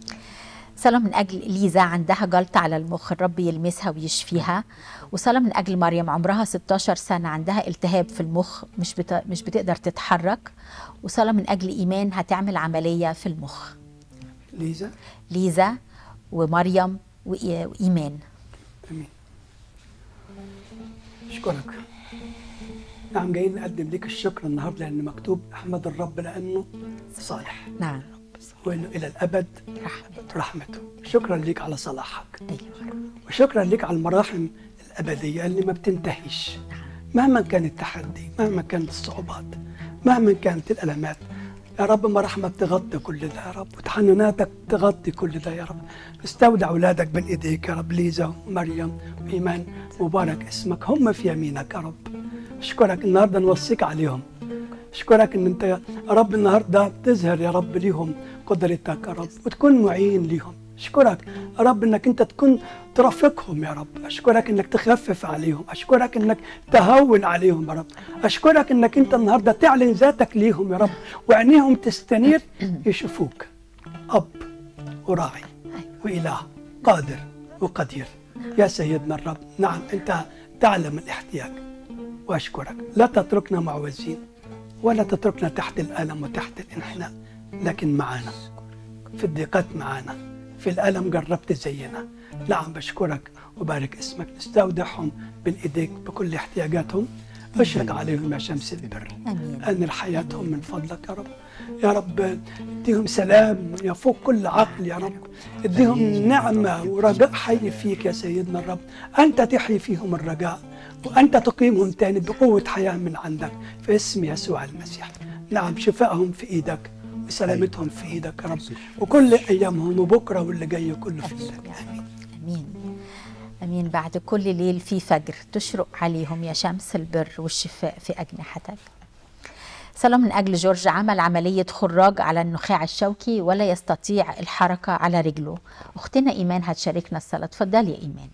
صلاة من أجل ليزا عندها جلطة على المخ الرب يلمسها ويشفيها وصلاة من أجل مريم عمرها 16 سنة عندها التهاب في المخ مش بت... مش بتقدر تتحرك وصلاة من أجل إيمان هتعمل عملية في المخ ليزا ليزا ومريم وإي... وإيمان امين اشكرك نعم جايين نقدم لك الشكر النهارده لان مكتوب احمد الرب لانه صالح نعم وانه الى الابد رحمته رحمته شكرا لك على صلاحك أيوة وشكرا لك على المراحم الابديه اللي ما بتنتهيش مهما كان التحدي مهما كانت الصعوبات مهما كانت الالمات يا رب مراحمك تغطي كل ده يا رب وتحنناتك تغطي كل ده يا رب استودع اولادك بين ايديك يا رب ليزا ومريم وايمان مبارك اسمك هم في يمينك يا رب اشكرك النهارده نوصيك عليهم اشكرك ان انت يا رب النهارده تظهر يا رب ليهم قدرتك يا رب وتكون معين ليهم اشكرك يا رب انك انت تكون ترافقهم يا رب اشكرك انك تخفف عليهم اشكرك انك تهون عليهم يا رب اشكرك انك انت النهارده تعلن ذاتك ليهم يا رب وعينيهم تستنير يشوفوك اب وراعي واله قادر وقدير يا سيدنا الرب نعم انت تعلم الاحتياج واشكرك لا تتركنا معوزين ولا تتركنا تحت الالم وتحت الانحناء لكن معانا في الضيقات معانا في الالم جربت زينا نعم بشكرك وبارك اسمك نستودعهم بين ايديك بكل احتياجاتهم اشرق عليهم يا شمس البر امين انر حياتهم من فضلك يا رب يا رب اديهم سلام يفوق كل عقل يا رب اديهم نعمه ورجاء حي فيك يا سيدنا الرب انت تحيي فيهم الرجاء وانت تقيمهم تاني بقوه حياه من عندك في اسم يسوع المسيح نعم شفائهم في ايدك وسلامتهم في ايدك يا رب وكل ايامهم وبكره واللي جاي كله في ايدك امين امين امين بعد كل ليل في فجر تشرق عليهم يا شمس البر والشفاء في اجنحتك صلاة من أجل جورج عمل عملية خراج على النخاع الشوكي ولا يستطيع الحركة على رجله أختنا إيمان هتشاركنا الصلاة اتفضلي يا إيمان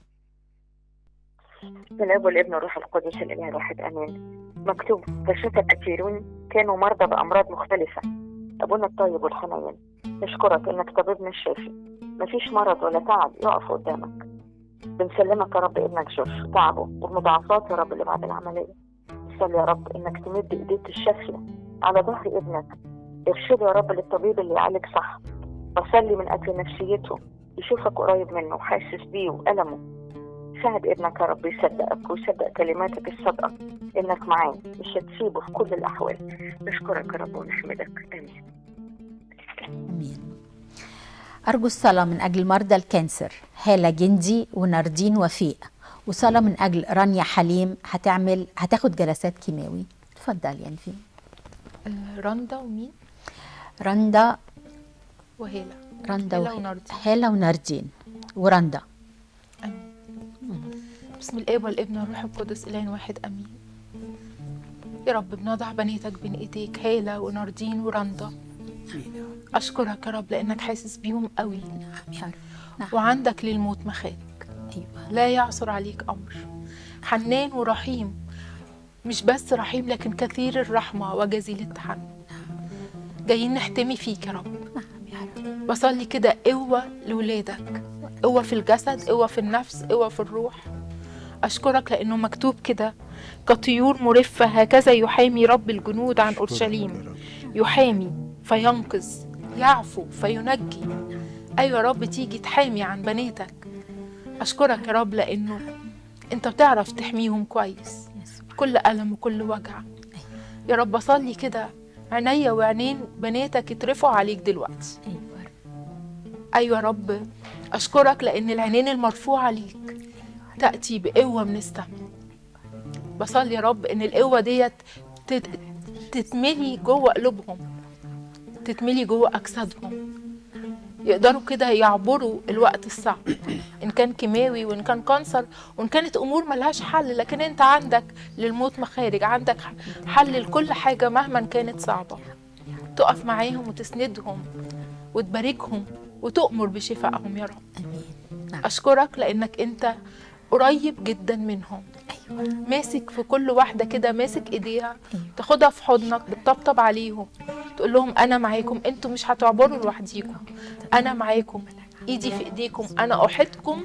الاب والابن والروح القدس الاله الواحد امين مكتوب فشفى الاسيرون كانوا مرضى بامراض مختلفه ابونا الطيب والحنين نشكرك انك طبيبنا الشافي مفيش مرض ولا تعب يقف قدامك بنسلمك يا رب ابنك جورج وتعبه والمضاعفات يا رب اللي بعد العمليه نصلي يا رب انك تمد ايديك الشافيه على ظهر ابنك ارشده يا رب للطبيب اللي يعالج صح وصلي من اجل نفسيته يشوفك قريب منه وحاسس بيه والمه ساعد ابنك يا رب يصدقك ويصدق كلماتك الصادقة إنك معاه مش هتسيبه في كل الأحوال نشكرك يا رب ونحمدك آمين امين ارجو الصلاه من اجل مرضى الكانسر هاله جندي وناردين وفيق وصلاه من اجل رانيا حليم هتعمل هتاخد جلسات كيماوي اتفضل يا نفي آه، رندا ومين رندا وهيلا رندا هالة وه- وناردين. هاله وناردين ورندا بسم الاب والابن والروح القدس اله واحد امين يا رب بنضع بناتك بين ايديك هاله وناردين ورندا اشكرك يا رب لانك حاسس بيهم قوي يا رب نعم. وعندك للموت مخارج ايوه لا يعصر عليك امر حنان ورحيم مش بس رحيم لكن كثير الرحمه وجزيل التحنن جايين نحتمي فيك يا رب نعم يا رب بصلي كده قوة لولادك قوة في الجسد قوة في النفس قوة في الروح أشكرك لأنه مكتوب كده كطيور مرفة هكذا يحامي رب الجنود عن أورشليم يحامي فينقذ يعفو فينجي أيوة يا رب تيجي تحامي عن بناتك أشكرك يا رب لأنه أنت بتعرف تحميهم كويس كل ألم وكل وجع يا رب أصلي كده عينيا وعينين بناتك يترفعوا عليك دلوقتي ايوه يا رب. أيوة يا رب أشكرك لأن العينين المرفوعة ليك تأتي بقوة من السماء بصلي يا رب إن القوة ديت تت- تتملي جوه قلوبهم تتملي جوه أجسادهم يقدروا كده يعبروا الوقت الصعب إن كان كيماوي وإن كان كانسر وإن كانت أمور ملهاش حل لكن أنت عندك للموت مخارج عندك حل لكل حاجة مهما كانت صعبة تقف معاهم وتسندهم وتباركهم وتؤمر بشفائهم يا رب امين نعم أشكرك لأنك أنت قريب جدا منهم ايوه ماسك في كل واحدة كده ماسك إيديها أيوة. تاخدها في حضنك بتطبطب عليهم تقول لهم أنا معاكم أنتوا مش هتعبروا لوحديكم أنا معاكم إيدي في إيديكم أنا أحيطكم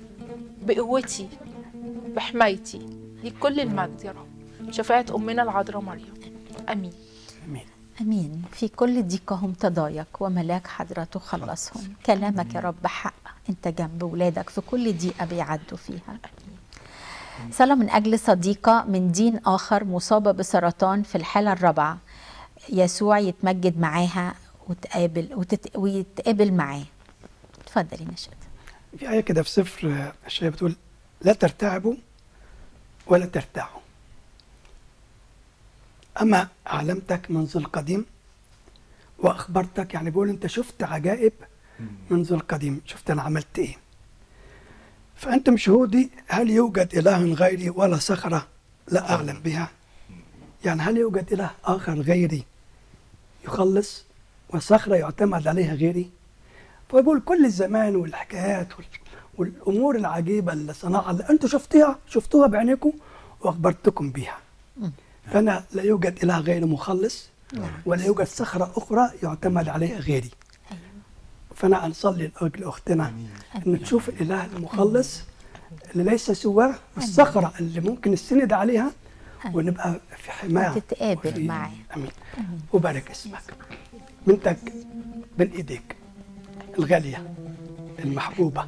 بقوتي بحمايتي ليك كل المجد يا رب شفاعة أمنا العذراء مريم آمين امين امين في كل ضيقهم تضايق وملاك حضرته خلصهم كلامك يا رب حق انت جنب ولادك في كل ضيقه بيعدوا فيها صلاة من أجل صديقة من دين آخر مصابة بسرطان في الحالة الرابعة يسوع يتمجد معاها وتقابل وتت... ويتقابل معاه اتفضلي نشأت في آية كده في سفر الشيء بتقول لا ترتعبوا ولا ترتاعوا أما علمتك منذ القديم وأخبرتك يعني بقول أنت شفت عجائب منذ القديم شفت أنا عملت إيه فأنتم شهودي هل يوجد إله غيري ولا صخرة لا أعلم بها يعني هل يوجد إله آخر غيري يخلص وصخرة يعتمد عليها غيري فبقول كل الزمان والحكايات وال- والامور العجيبه اللي صنعها اللي انتم شفتوها شفتوها بعينيكم واخبرتكم بها فانا لا يوجد اله غير مخلص ولا يوجد صخره اخرى يعتمد عليها غيري فانا نصلي لاجل اختنا ان تشوف الاله المخلص اللي ليس سواه الصخره اللي ممكن نستند عليها ونبقى في حمايه وتتقابل وفي- معاه. امين وبارك اسمك بنتك بين ايديك الغاليه المحبوبه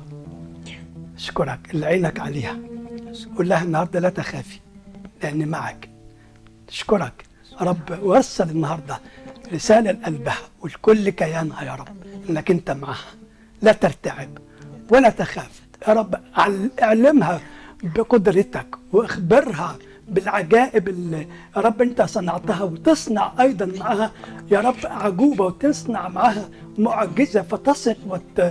اشكرك اللي عينك عليها قول لها النهارده لا تخافي لاني معك اشكرك يا رب وصل النهارده رساله لقلبها ولكل كيانها يا رب انك انت معها لا ترتعب ولا تخاف يا رب عل- اعلمها بقدرتك واخبرها بالعجائب اللي يا رب انت صنعتها وتصنع ايضا معها يا رب عجوبه وتصنع معها معجزه فتصل وت...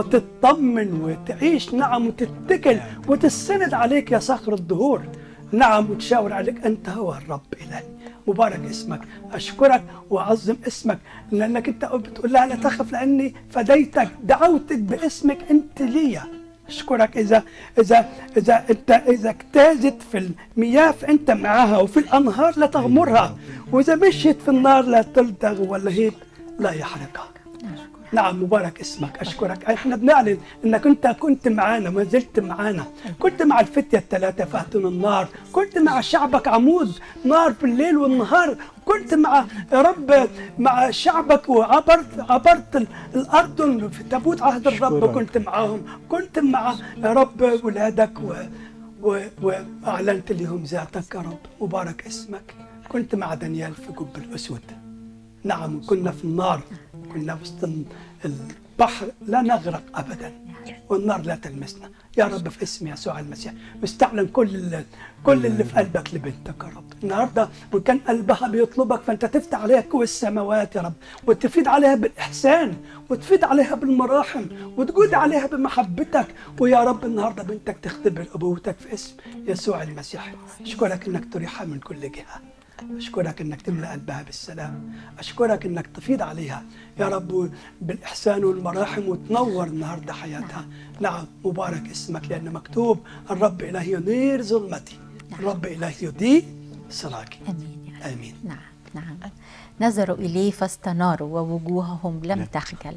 وتطمن وتعيش نعم وتتكل وتستند عليك يا صخر الدهور نعم وتشاور عليك انت هو الرب الهي مبارك اسمك اشكرك واعظم اسمك لانك انت بتقول لها لا تخف لاني فديتك دعوتك باسمك انت ليا اشكرك اذا اذا اذا انت اذا اجتازت في المياه فانت معاها وفي الانهار لا تغمرها واذا مشيت في النار لا تلدغ واللهيب لا يحرقها نعم مبارك اسمك اشكرك احنا بنعلن انك انت كنت معانا ما زلت معانا كنت مع الفتيه الثلاثه فاتون النار كنت مع شعبك عمود نار في الليل والنهار كنت مع يا رب مع شعبك وعبرت عبرت ال- الاردن في تابوت عهد الرب أشكرك. كنت معاهم كنت مع يا رب ولادك و و واعلنت لهم ذاتك يا رب مبارك اسمك كنت مع دانيال في جب الاسود نعم كنا في النار كنا وسط البحر لا نغرق ابدا والنار لا تلمسنا يا رب في اسم يسوع المسيح مستعلن كل ال- كل اللي في قلبك لبنتك يا رب النهارده وان كان قلبها بيطلبك فانت تفتح عليها كوى السماوات يا رب وتفيد عليها بالاحسان وتفيد عليها بالمراحم وتجود عليها بمحبتك ويا رب النهارده بنتك تختبر ابوتك في اسم يسوع المسيح اشكرك انك تريحها من كل جهه أشكرك أنك تملأ قلبها بالسلام أشكرك أنك تفيض عليها يا رب بالإحسان والمراحم وتنور النهاردة حياتها نعم مبارك اسمك لأن مكتوب الرب إلهي ينير ظلمتي الرب إلهي يضيء سراجي امين يا رب. آمين نعم نعم نظروا إليه فاستناروا ووجوههم لم تخجل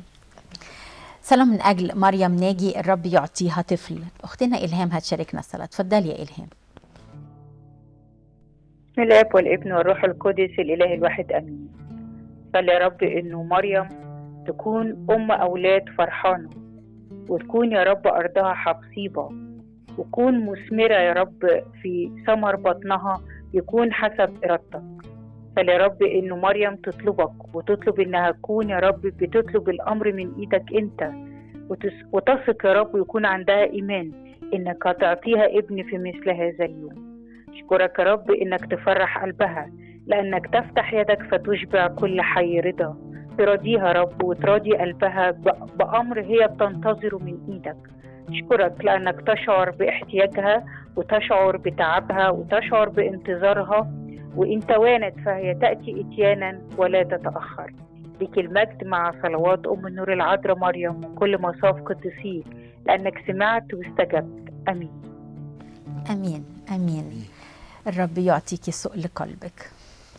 صلاة من أجل مريم ناجي الرب يعطيها طفل أختنا إلهام هتشاركنا الصلاة اتفضلي يا إلهام بسم الاب والابن والروح القدس الاله الواحد امين صلي يا رب انه مريم تكون ام اولاد فرحانه وتكون يا رب ارضها حصيبه وتكون مثمره يا رب في ثمر بطنها يكون حسب ارادتك صلي يا رب انه مريم تطلبك وتطلب انها تكون يا رب بتطلب الامر من ايدك انت وتس- وتثق يا رب ويكون عندها ايمان انك هتعطيها ابن في مثل هذا اليوم أشكرك يا رب إنك تفرح قلبها لأنك تفتح يدك فتشبع كل حي رضا تراضيها يا رب وتراضي قلبها ب- بأمر هي بتنتظره من إيدك أشكرك لأنك تشعر باحتياجها وتشعر بتعبها وتشعر بانتظارها وإن توانت فهي تأتي إتيانا ولا تتأخر لك المجد مع صلوات أم النور العذراء مريم وكل مصاف قدسيك لأنك سمعت واستجبت أمين امين امين الرب يعطيكي سؤل قلبك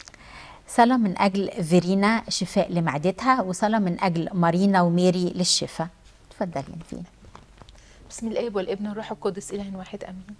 صلاة من أجل فيرينا شفاء لمعدتها وصلاة من أجل مارينا وميري للشفاء اتفضلي انتي بسم الاب والابن والروح القدس اله واحد امين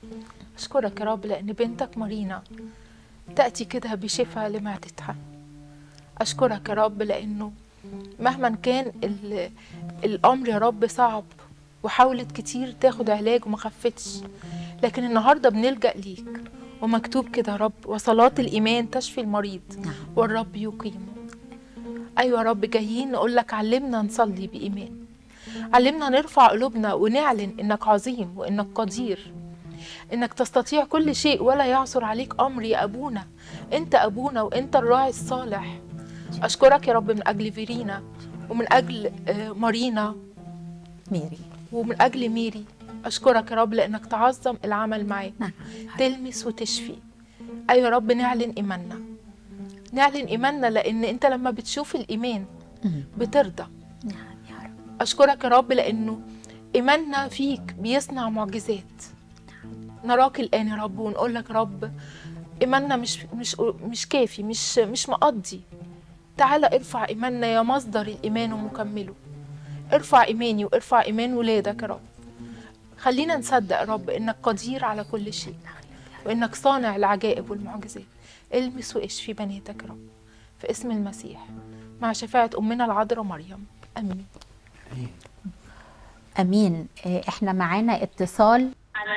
اشكرك يا رب لان بنتك مارينا تاتي كده بشفاء لمعدتها اشكرك يا رب لانه مهما كان ال- الامر يا رب صعب وحاولت كتير تاخد علاج وما خفتش لكن النهارده بنلجا ليك ومكتوب كده يا رب وصلاه الايمان تشفي المريض والرب يقيمه ايوه يا رب جايين نقول لك علمنا نصلي بايمان علمنا نرفع قلوبنا ونعلن انك عظيم وانك قدير انك تستطيع كل شيء ولا يعثر عليك امر يا ابونا انت ابونا وانت الراعي الصالح اشكرك يا رب من اجل فيرينا ومن اجل آه، مارينا ميري ومن اجل ميري اشكرك يا رب لانك تعظم العمل معاه نعم تلمس وتشفي ايوه يا رب نعلن ايماننا نعلن ايماننا لان انت لما بتشوف الايمان مم. بترضى نعم يا رب اشكرك يا رب لانه ايماننا فيك بيصنع معجزات نراك الان يا رب ونقول لك يا رب ايماننا مش مش مش كافي مش مش مقضي تعالى ارفع ايماننا يا مصدر الايمان ومكمله ارفع ايماني وارفع ايمان ولادك يا رب خلينا نصدق يا رب انك قدير على كل شيء وانك صانع العجائب والمعجزات المس واشفي بناتك يا رب في اسم المسيح مع شفاعة أمنا العذراء مريم آمين امين آه، احنا معانا اتصال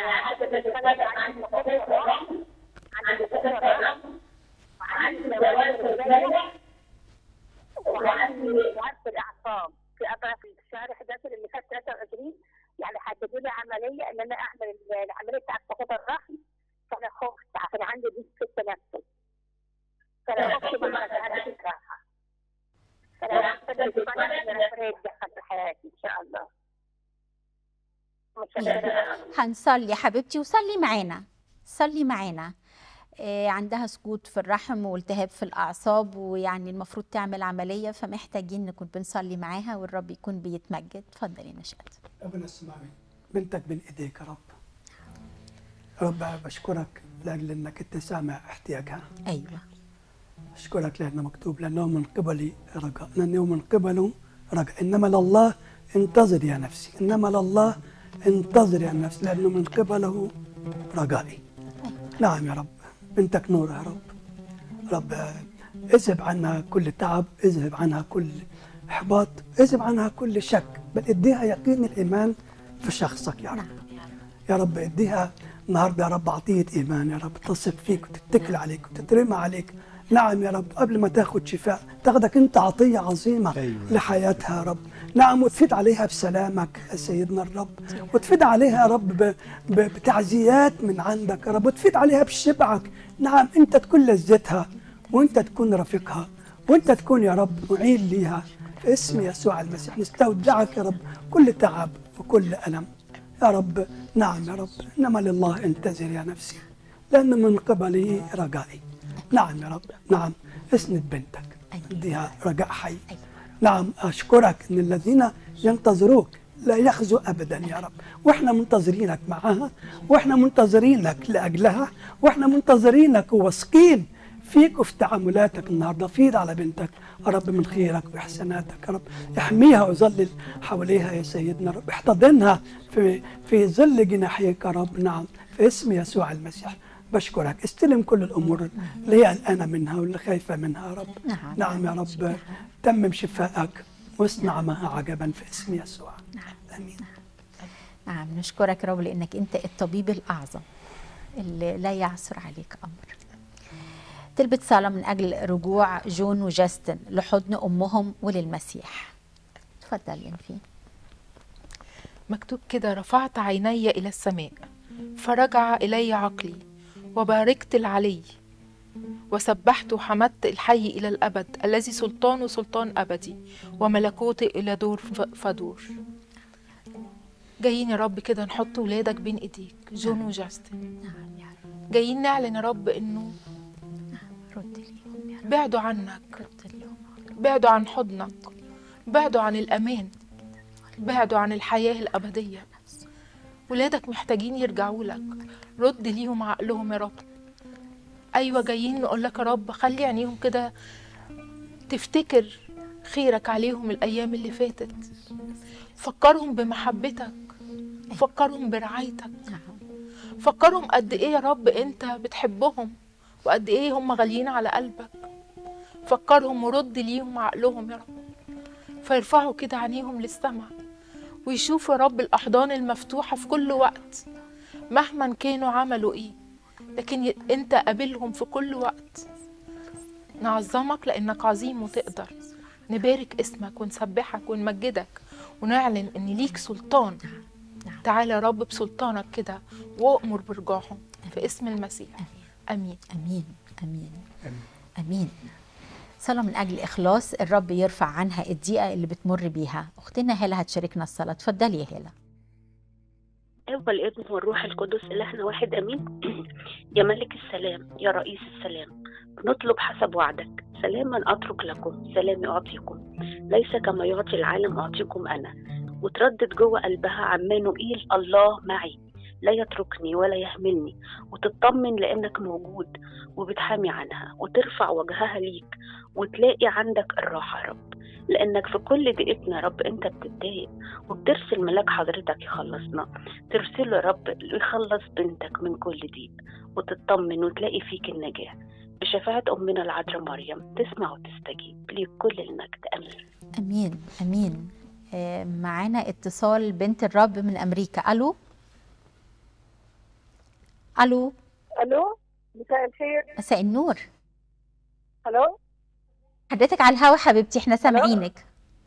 وعندي وعد في الاعصاب في قطع في شهر 11 اللي فات 23 يعني حددوا لي عمليه ان انا اعمل العمليه بتاعت سقوط الرحم فانا خفت عشان عندي ضيق في التنفس فانا خفت من هذه الراحه فانا خفت من الفريق دخل في حياتي ان شاء الله متشكرة. هنصلي حبيبتي وصلي معانا صلي معانا آه، عندها سقوط في الرحم والتهاب في الأعصاب ويعني المفروض تعمل عملية فمحتاجين نكون بنصلي معاها والرب يكون بيتمجد اتفضلي نشأت ربنا السماوي بنتك بين ايديك يا رب رب بشكرك لاجل انك انت سامع احتياجها أيوة اشكرك لانه مكتوب لانه من قبلي رجاء لانه من قبله رجاء انما لله انتظر يا نفسي انما لله انتظر يا نفسي لانه من قبله رجائي نعم يا رب بنتك نور يا رب رب اذهب عنها كل تعب اذهب عنها كل احباط اذهب عنها كل شك بل اديها يقين الايمان في شخصك يا رب يا رب اديها النهارده يا رب عطيه ايمان يا رب تثق فيك وتتكل عليك وتترمى عليك نعم يا رب قبل ما تاخد شفاء تاخدك انت عطيه عظيمه أيوة. لحياتها يا رب نعم وتفيد عليها بسلامك يا سيدنا الرب وتفيد عليها يا رب ب- ب- بتعزيات من عندك يا رب وتفيد عليها بشبعك نعم انت تكون لذتها وانت تكون رفيقها وانت تكون يا رب معين ليها في اسم يسوع المسيح نستودعك يا رب كل تعب وكل ألم يا رب نعم يا رب إنما لله انتظر يا نفسي لأن من قبله رجائي نعم يا رب نعم اسند بنتك اديها رجاء حي نعم أشكرك أن الذين ينتظروك لا يخزوا أبدا يا رب وإحنا منتظرينك معها وإحنا منتظرينك لأجلها وإحنا منتظرينك وواثقين فيك وفي تعاملاتك النهارده فيض على بنتك يا رب من خيرك واحساناتك يا رب احميها وظلل حواليها يا سيدنا رب احتضنها في في ظل جناحيك يا رب نعم في اسم يسوع المسيح بشكرك استلم كل الامور اللي هي قلقانه منها واللي خايفه منها يا رب نعم. نعم يا رب تمم شفائك واصنع معها عجبا في اسم يسوع امين نعم نشكرك يا رب لانك انت الطبيب الاعظم اللي لا يعثر عليك امر تلبت صلاة من أجل رجوع جون وجاستن لحضن أمهم وللمسيح تفضل ينفي مكتوب كده رفعت عيني إلى السماء فرجع إلي عقلي وباركت العلي وسبحت وحمدت الحي إلى الأبد الذي سلطانه سلطان أبدي وملكوته إلى دور ف- فدور جايين يا رب كده نحط ولادك بين ايديك جون وجاستن نعم يا رب جايين نعلن يا رب انه رد ليهم يا رب بعدوا عنك رد ليهم بعدوا عن حضنك بعدوا عن الأمان بعدوا عن الحياة الأبدية ولادك محتاجين يرجعوا لك رد ليهم عقلهم يا رب أيوة جايين نقول لك يا رب خلي عينيهم كده تفتكر خيرك عليهم الأيام اللي فاتت فكرهم بمحبتك فكرهم برعايتك نعم فكرهم قد ايه يا رب انت بتحبهم وقد ايه هم غاليين على قلبك فكرهم ورد ليهم عقلهم يا رب فيرفعوا كده عينيهم للسماء ويشوفوا يا رب الأحضان المفتوحة في كل وقت مهما كانوا عملوا ايه لكن ي- انت قابلهم في كل وقت نعظمك لانك عظيم وتقدر نبارك اسمك ونسبحك ونمجدك ونعلن ان ليك سلطان تعالى يا رب بسلطانك كده وامر برجوعهم في اسم المسيح امين امين امين امين صلاة من أجل إخلاص الرب يرفع عنها الضيقة اللي بتمر بيها أختنا هالة هتشاركنا الصلاة اتفضلي يا هالة الاب والابن والروح القدس الهنا واحد امين يا ملك السلام يا رئيس السلام بنطلب حسب وعدك سلاما اترك لكم سلامي اعطيكم ليس كما يعطي العالم اعطيكم انا وتردد جوه قلبها عمانوئيل الله معي لا يتركني ولا يهملني وتطمن لانك موجود وبتحامي عنها وترفع وجهها ليك وتلاقي عندك الراحه يا رب لانك في كل دقيقتنا يا رب انت بتتضايق وبترسل ملاك حضرتك يخلصنا ترسله يا رب يخلص بنتك من كل ضيق وتطمن وتلاقي فيك النجاة بشفاعة أمنا العذراء مريم تسمع وتستجيب ليك كل المجد أمين امين امين آه، معانا اتصال بنت الرب من امريكا الو الو الو مساء الخير مساء النور الو حضرتك على الهوا حبيبتي احنا سامعينك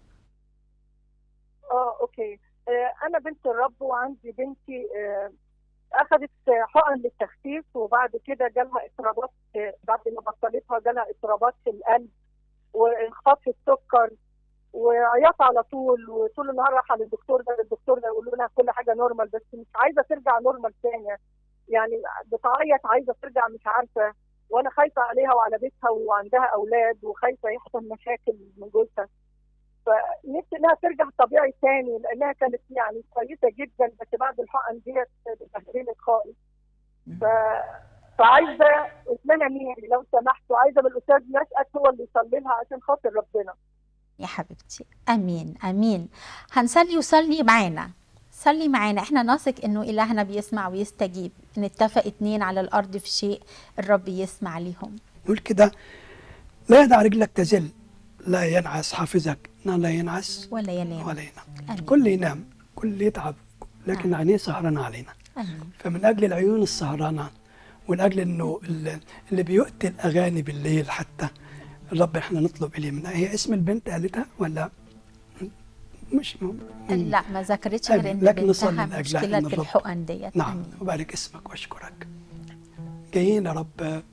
اه اوكي آه انا بنت الرب وعندي بنتي آه اخذت حقن للتخسيس وبعد كده جالها اضطرابات آه بعد ما بطلتها جالها اضطرابات في القلب وانخفاض في السكر وعياط على طول وطول النهار رايحه للدكتور ده للدكتور ده يقولوا لها كل حاجه نورمال بس مش عايزه ترجع نورمال تاني يعني بتعيط عايزه ترجع مش عارفه وانا خايفه عليها وعلى بيتها وعندها اولاد وخايفه يحصل مشاكل من جوزها فنفسي انها ترجع طبيعي تاني لانها كانت يعني كويسه جدا بس بعد الحقن ديت اتبهدلت خالص ف... فعايزه اسمها مين لو سمحتوا عايزه من الاستاذ نشأت هو اللي يصلي لها عشان خاطر ربنا يا حبيبتي امين امين هنصلي وصلي معانا صلي معانا احنا نثق انه الهنا بيسمع ويستجيب نتفق اتنين على الارض في شيء الرب يسمع ليهم نقول كده لا يدع رجلك تزل لا ينعس حافظك لا ينعس ولا ينام ولا ينام امين كل ينام كل يتعب لكن عينيه سهرانة علينا امين فمن أجل العيون السهرانة ومن أجل أنه ال- اللي بيؤتي الأغاني بالليل حتى الرب احنا نطلب إليه منها هي اسم البنت قالتها ولا مش م... لا ما ذكرتش غير ان لكن نصلي بنتها لأجلها مشكله إن الرب- الحقن ديت نعم امين وبارك اسمك واشكرك جايين يا رب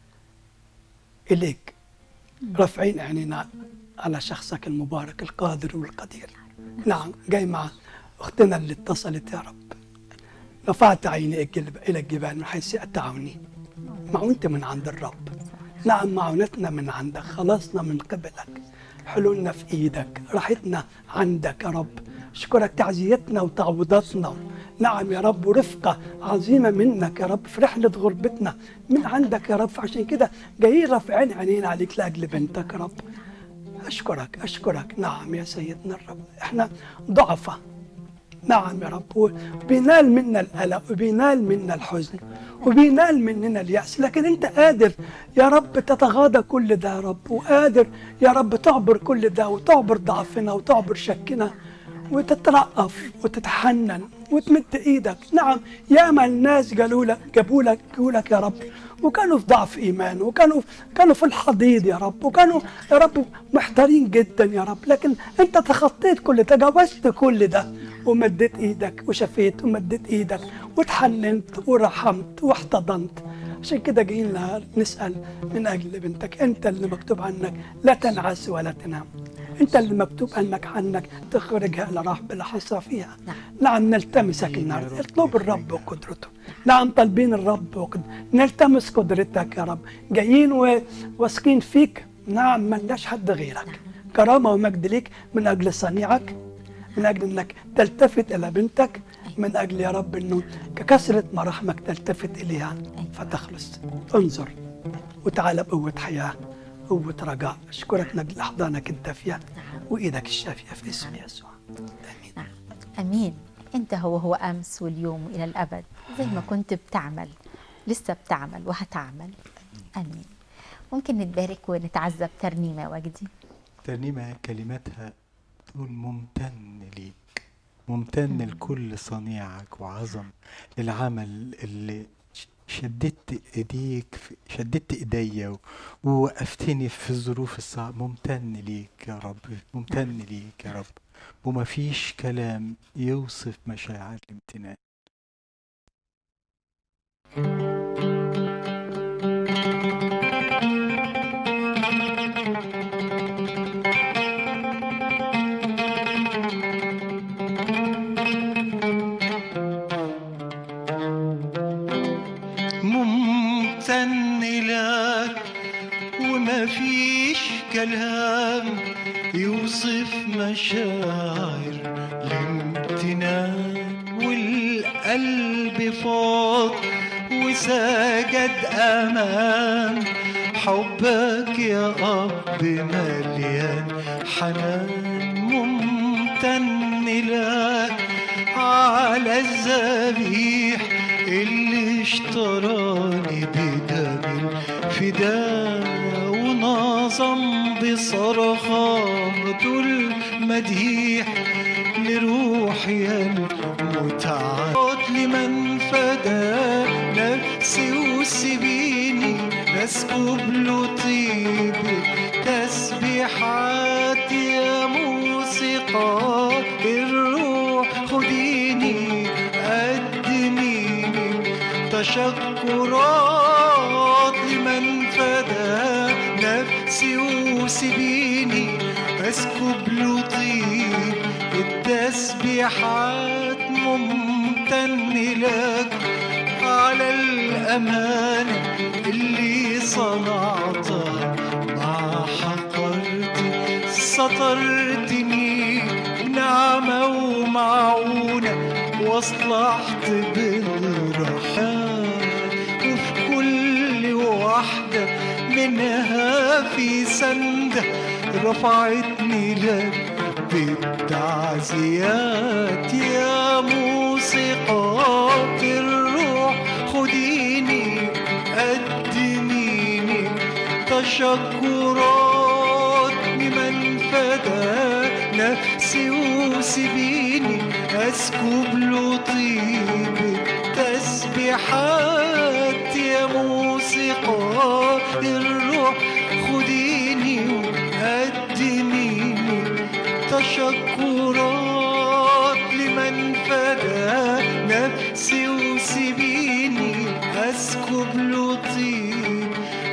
إليك رافعين عينينا على شخصك المبارك القادر والقدير نعم جاي مع أختنا اللي اتصلت يا رب رفعت عيني الجلب- إلى الجبال من حيث أتعوني معونتي من عند الرب نعم معونتنا من عندك خلاصنا من قبلك حلولنا في ايدك راحتنا عندك يا رب اشكرك تعزيتنا وتعويضاتنا نعم يا رب ورفقة عظيمة منك يا رب في رحلة غربتنا من عندك يا رب فعشان كده جايين رافعين عينينا عليك لأجل بنتك يا رب أشكرك أشكرك نعم يا سيدنا الرب احنا ضعفة نعم يا رب وبينال منا القلق وبينال منا الحزن وبينال مننا اليأس لكن أنت قادر يا رب تتغاضى كل ده يا رب وقادر يا رب تعبر كل ده وتعبر ضعفنا وتعبر شكنا وتترأف وتتحنن وتمد ايدك نعم ياما الناس قالوا لك جابوا لك جابوا لك يا رب وكانوا في ضعف ايمان وكانوا كانوا في الحضيض يا رب وكانوا يا رب محتارين جدا يا رب لكن انت تخطيت كل تجاوزت كل ده ومديت ايدك وشفيت ومديت ايدك وتحننت ورحمت واحتضنت عشان كده جايين لها نسأل من أجل بنتك أنت اللي مكتوب عنك لا تنعس ولا تنام أنت اللي مكتوب عنك عنك تخرجها إلى رحب لا حصر فيها نعم نلتمسك النهارده اطلب الرب وقدرته نعم طالبين الرب وقدرته نلتمس قدرتك يا رب جايين وواثقين فيك نعم ملناش حد غيرك كرامة ومجد ليك من أجل صنيعك من أجل أنك تلتفت إلى بنتك من أجل يا رب أنه ككثرة مراحمك تلتفت إليها فتخلص انظر وتعالى بقوة حياة قوة رجاء أشكرك من أجل أحضانك الدافية وإيدك الشافية في اسم يسوع آمين امين انت هو هو امس واليوم والى الابد زي ما كنت بتعمل لسه بتعمل وهتعمل امين ممكن نتبارك ونتعذب ترنيمه وجدي ترنيمة كلماتها تقول ممتن ليك ممتن لكل صنيعك وعظم العمل اللي ش- شددت ايديك في- شددت ايديا و- ووقفتني في الظروف الصعبة ممتن ليك يا رب ممتن ليك يا رب ومفيش كلام يوصف مشاعر الامتنان كلام يوصف مشاعر الامتنان والقلب فاض وسجد أمام حبك يا أب مليان حنان ممتن لك على الذبيح اللي اشتراني بدم الفداء ونظم بصرخات المديح لروحي المتعب لمن فدى نفسي وسبيني اسكب له طيب تسبيحات يا موسيقى الروح خديني قدميني تشكرات لمن فدى نفسي وسبيني اسكب له طيب التسبيحات ممتن لك على الأمانة اللي صنعتها مع حقرتي سترتني بنعمة ومعونة واصلحت بالرحمن وفي كل واحدة منها في سندة رفعتني لك بالتعزيات يا موسيقات الروح خديني قدميني تشكرات لمن فدى نفسي وسبيني اسكب له طيب تسبيحات يا موسيقات الروح خديني وقدميني تشكرات لمن فدى نفسي وسبيني اسكب له طيب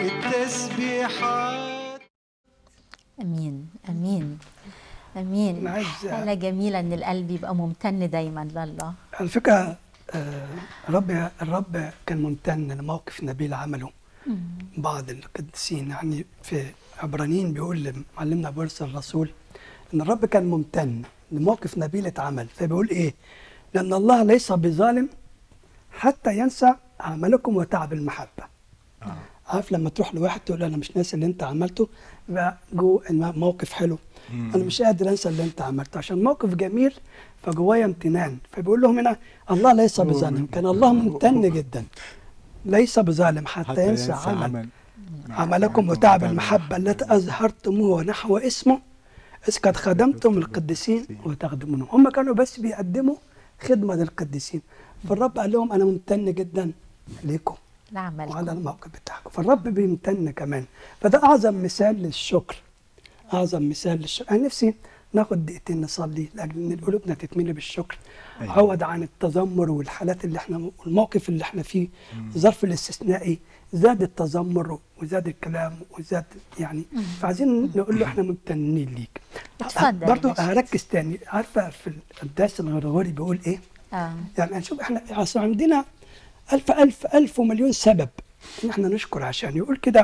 التسبيحات امين امين امين أنا عايز- حاله جميله ان القلب يبقى ممتن دايما لله على فكرة آه، الرب الرب كان ممتن لموقف نبيل عمله بعض القديسين يعني في عبرانيين بيقول معلمنا بولس الرسول ان الرب كان ممتن لموقف نبيل اتعمل فبيقول ايه؟ لان الله ليس بظالم حتى ينسى عملكم وتعب المحبه. عارف لما تروح لواحد تقول له انا مش ناسي اللي انت عملته يبقى جو موقف حلو انا مش قادر انسى اللي انت عملته عشان موقف جميل فجوايا امتنان فبيقول لهم هنا الله ليس بظالم كان الله ممتن جدا ليس بظالم حتى, ينسى عمل عملكم وتعب المحبة التي أظهرتموه نحو اسمه إذ قد خدمتم القديسين وتخدمونهم هم كانوا بس بيقدموا خدمة للقديسين فالرب قال لهم أنا ممتن جدا ليكم لعملكم وعلى الموقف بتاعكم فالرب بيمتن كمان فده أعظم مثال للشكر أعظم مثال للشكر أنا نفسي ناخد دقيقتين نصلي لأجل إن قلوبنا تتملي بالشكر أيوة. عوض عن التذمر والحالات اللي احنا والموقف اللي احنا فيه الظرف الاستثنائي زاد التذمر وزاد الكلام وزاد يعني فعايزين نقول له احنا ممتنين ليك اتفضل برضو يا باشا. هركز تاني عارفه في القداس الغرغوري بيقول ايه؟ اه يعني هنشوف احنا اصل عندنا ألف ألف ألف ومليون سبب إن احنا نشكر عشان يقول كده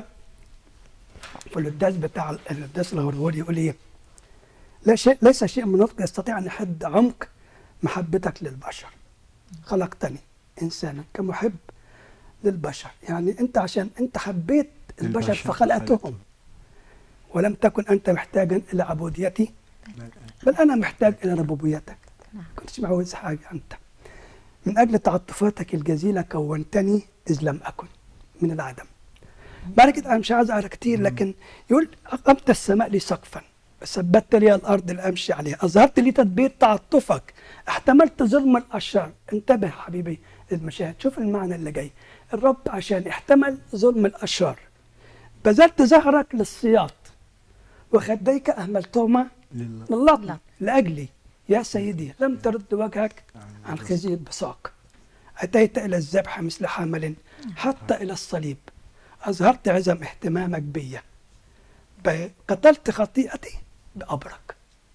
في القداس بتاع القداس الغرغوري يقول إيه؟ لا شيء ليس شيء من نطق يستطيع أن يحد عمق محبتك للبشر خلقتني إنسانا كمحب للبشر يعني أنت عشان أنت حبيت البشر البشر فخلقتهم ولم تكن أنت محتاجا إلى عبوديتي بل أنا محتاج إلى ربوبيتك كنتش عاوز حاجة أنت من أجل تعاطفاتك الجزيلة كونتني إذ لم أكن من العدم بعد كده أنا مش عايز أقرأ كتير لكن يقول أقمت السماء لي سقفا ثبت لي الأرض لأمشي عليها أظهرت لي تدبير تعاطفك احتملت ظلم الأشرار انتبه حبيبي للمشاهد شوف المعنى اللي جاي الرب عشان احتمل ظلم الأشرار بذلت ظهرك للصياط وخديك أهملتهما لله للطم لأجلي يا سيدي لم ترد وجهك عن خزي البصاق أتيت إلى الذبح مثل حامل حتى إلى الصليب أظهرت عزم اهتمامك بي ب- قتلت خطيئتي بأبرك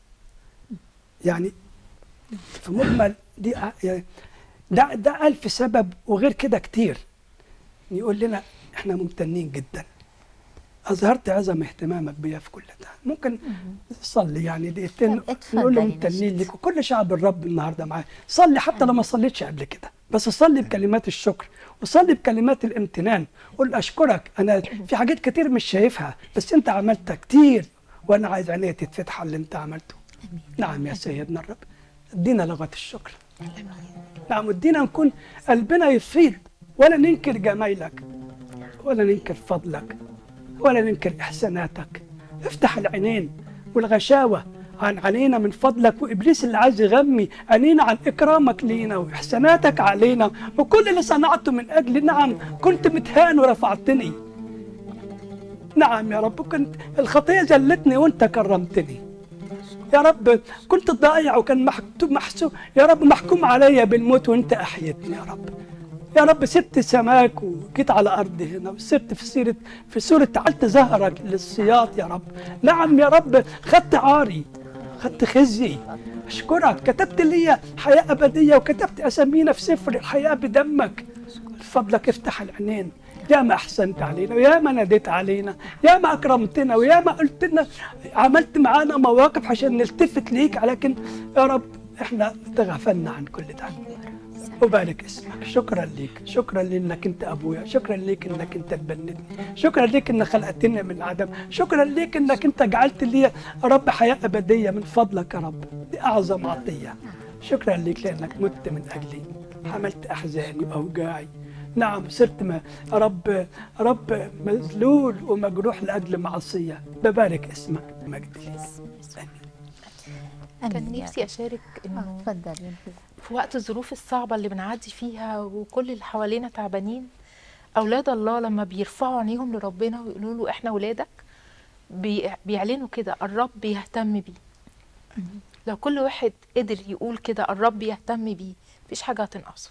يعني في مجمل دي أ- يعني ده ده ألف سبب وغير كده كتير يقول لنا احنا ممتنين جدا اظهرت عظم اهتمامك بيا في كل ده ممكن تصلي يعني دقيقتين طب اتفضل نقول له يا ممتنين لك وكل شعب الرب النهارده معاه صلي حتى لو ما صليتش قبل كده بس صلي بكلمات الشكر وصلي بكلمات الامتنان قول اشكرك انا في حاجات كتير مش شايفها بس انت عملتها كتير وانا عايز عينيا تتفتح على اللي انت عملته نعم يا سيدنا الرب ادينا لغه الشكر نعم ادينا نكون قلبنا يفيض ولا ننكر جمايلك ولا ننكر فضلك ولا ننكر احساناتك افتح العينين والغشاوه عن عينينا من فضلك وابليس اللي عايز يغمي عينينا عن اكرامك لينا واحساناتك علينا وكل اللي صنعته من اجل نعم كنت متهان ورفعتني نعم يا رب كنت الخطيه ذلتني وانت كرمتني يا رب كنت ضايع وكان محكوم محسوب يا رب محكوم عليا بالموت وانت احيتني يا رب يا رب سبت سماك وجيت على ارض هنا وسبت في سيره في سوره تعالت ظهرك للصياد يا رب نعم يا رب خدت عاري خدت خزي اشكرك كتبت لي حياه ابديه وكتبت اسامينا في سفر الحياه بدمك فضلك افتح العينين يا ما احسنت علينا ويا ما ناديت علينا يا ما اكرمتنا ويا ما قلت لنا عملت معانا مواقف عشان نلتفت ليك لكن يا رب احنا تغفلنا عن كل ده وبارك اسمك شكرا ليك شكرا لانك انت ابويا شكرا ليك انك انت تبنتني شكرا ليك انك خلقتني من عدم شكرا ليك انك انت جعلت لي يا رب حياه ابديه من فضلك يا رب دي اعظم عطيه شكرا ليك لانك مت من اجلي حملت احزاني واوجاعي نعم صرت ما رب رب مذلول ومجروح لاجل معصيه ببارك اسمك مجد ليك كان نفسي اشارك انه اتفضل في وقت الظروف الصعبه اللي بنعدي فيها وكل اللي حوالينا تعبانين اولاد الله لما بيرفعوا عينيهم لربنا ويقولوا له احنا ولادك بي- بيعلنوا كده الرب بيهتم بيه لو كل واحد قدر يقول كده الرب يهتم بيه مفيش حاجه هتنقصه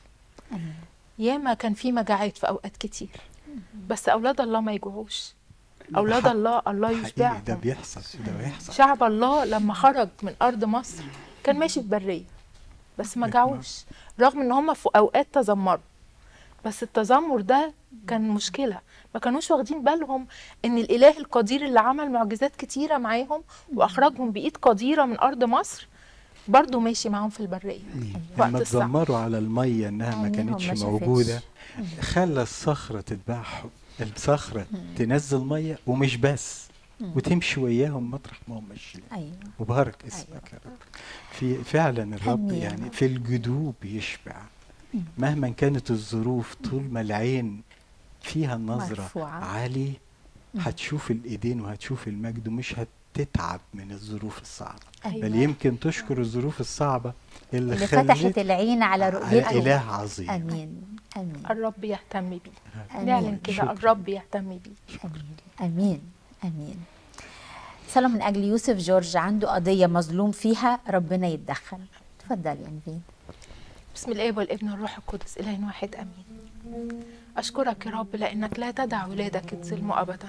ياما كان في مجاعات في اوقات كتير بس اولاد الله ما يجوعوش اولاد حق- الله الله حقيقي ده يشبعهم بيحصل ده بيحصل شعب الله لما خرج من ارض مصر كان ماشي في بريه بس ما جاعوش رغم ان هم في اوقات تذمروا بس التذمر ده كان مشكله ما كانوش واخدين بالهم ان الاله القدير اللي عمل معجزات كتيره معاهم واخرجهم بايد قديره من ارض مصر برضه ماشي معاهم في البريه لما وقت الصعب تذمروا على الميه انها ما عينيهم كانتش ما شافتش. موجوده خلى الصخره تتباع الصخره تنزل ميه ومش بس وتمشي وياهم مطرح ما هم ماشيين ايوه وبارك اسمك يا رب في فعلا الرب آمين. يعني في الجدوب يشبع مهما كانت الظروف طول ما العين فيها النظرة مرفوعة. عالي هتشوف الايدين وهتشوف المجد ومش هتتعب من الظروف الصعبة أيوة. بل يمكن تشكر الظروف الصعبة اللي, اللي خلت فتحت العين على على رؤيته إله عظيم امين امين الرب يهتم بيه آمين. نعلن كده شكراً. الرب يهتم بيه امين امين امين صلاة من اجل يوسف جورج عنده قضيه مظلوم فيها ربنا يتدخل اتفضل يا نبيل بسم الاب والابن والروح القدس اله واحد امين اشكرك يا رب لانك لا تدع ولادك يتظلموا ابدا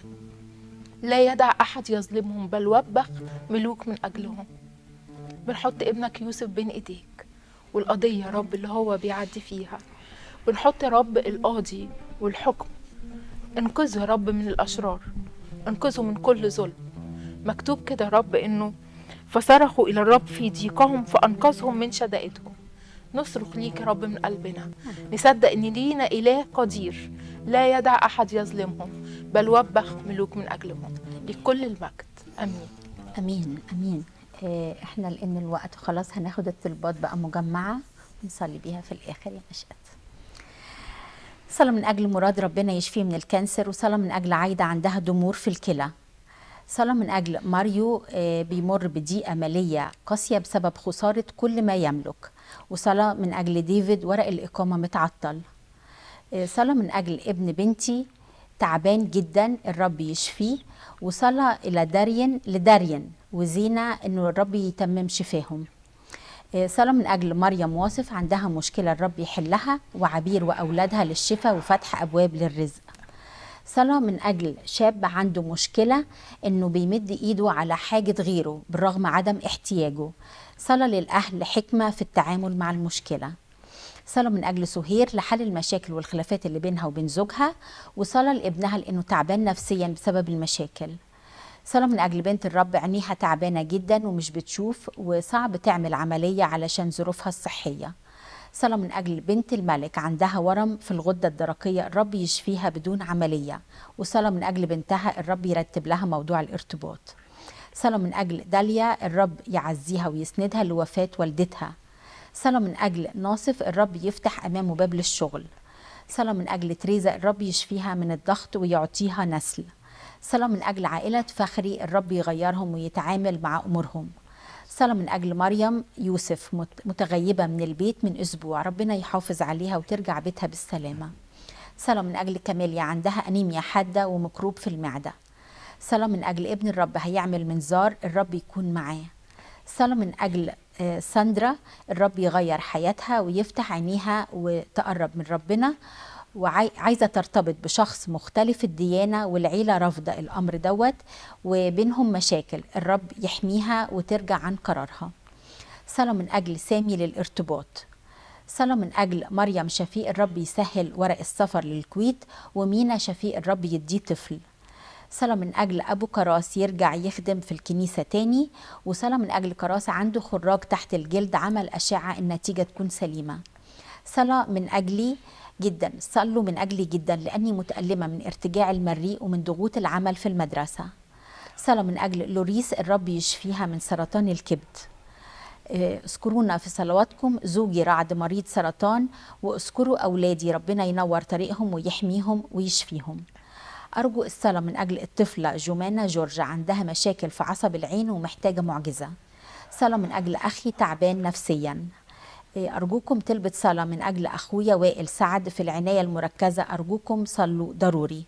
لا يدع احد يظلمهم بل وبخ ملوك من اجلهم بنحط ابنك يوسف بين ايديك والقضيه يا رب اللي هو بيعدي فيها بنحط يا رب القاضي والحكم انقذه يا رب من الاشرار انقذه من كل ظلم مكتوب كده يا رب انه فصرخوا الى الرب في ضيقهم فانقذهم من شدائدهم نصرخ ليك يا رب من قلبنا نصدق ان لينا اله قدير لا يدع احد يظلمهم بل وبخ ملوك من اجلهم لكل المجد امين امين امين آه، احنا لان الوقت خلاص هناخد الطلبات بقى مجمعه نصلي بيها في الاخر يا نشأت صلاة من أجل مراد ربنا يشفيه من الكانسر وصلاة من أجل عايدة عندها ضمور في الكلى صلاة من أجل ماريو آه، بيمر بضيقة مالية قاسية بسبب خسارة كل ما يملك وصلاة من أجل ديفيد ورق الإقامة متعطل آه، صلاة من أجل ابن بنتي تعبان جدا الرب يشفيه وصلاة إلى دارين لدارين وزينة إنه الرب يتمم شفاهم آه، صلاة من أجل مريم واصف عندها مشكلة الرب يحلها وعبير وأولادها للشفاء وفتح أبواب للرزق صلاة من أجل شاب عنده مشكلة إنه بيمد إيده على حاجة غيره بالرغم عدم احتياجه صلاة للأهل حكمة في التعامل مع المشكلة صلاة من أجل سهير لحل المشاكل والخلافات اللي بينها وبين زوجها وصلاة لابنها لأنه تعبان نفسيا بسبب المشاكل صلاة من أجل بنت الرب عينيها تعبانة جدا ومش بتشوف وصعب تعمل عملية علشان ظروفها الصحية صلاة من أجل بنت الملك عندها ورم في الغدة الدرقية الرب يشفيها بدون عملية وصلاة من أجل بنتها الرب يرتب لها موضوع الارتباط صلاة من أجل داليا الرب يعزيها ويسندها لوفاة والدتها صلاة من أجل ناصف الرب يفتح أمامه باب للشغل صلاة من أجل تريزا الرب يشفيها من الضغط ويعطيها نسل صلاة من أجل عائلة فخري الرب يغيرهم ويتعامل مع أمورهم صلاة من أجل مريم يوسف مت- متغيبة من البيت من أسبوع ربنا يحافظ عليها وترجع بيتها بالسلامة صلاة من أجل كاميليا عندها أنيميا حادة ومكروب في المعدة صلاة من أجل ابن الرب هيعمل منظار الرب يكون معاه صلاة من أجل آه، ساندرا الرب يغير حياتها ويفتح عينيها وتقرب من ربنا وعايزة ترتبط بشخص مختلف الديانة والعيلة رافضة الأمر دوت وبينهم مشاكل الرب يحميها وترجع عن قرارها صلاة من أجل سامي للارتباط صلاة من أجل مريم شفيق الرب يسهل ورق السفر للكويت ومينا شفيق الرب يديه طفل صلاة من أجل أبو كراس يرجع يخدم في الكنيسة تاني وصلاة من أجل كراس عنده خراج تحت الجلد عمل أشعة النتيجة تكون سليمة صلاة من أجلي جدا صلوا من أجلي جدا لأني متألمة من ارتجاع المريء ومن ضغوط العمل في المدرسة صلاة من أجل لوريس الرب يشفيها من سرطان الكبد آه، اذكرونا في صلواتكم زوجي رعد مريض سرطان واذكروا أولادي ربنا ينور طريقهم ويحميهم ويشفيهم أرجو الصلاة من أجل الطفلة جومانا جورج عندها مشاكل في عصب العين ومحتاجة معجزة صلاة من أجل أخي تعبان نفسيا إيه، أرجوكم تلبت صلاة من أجل أخويا وائل سعد في العناية المركزة أرجوكم صلوا ضروري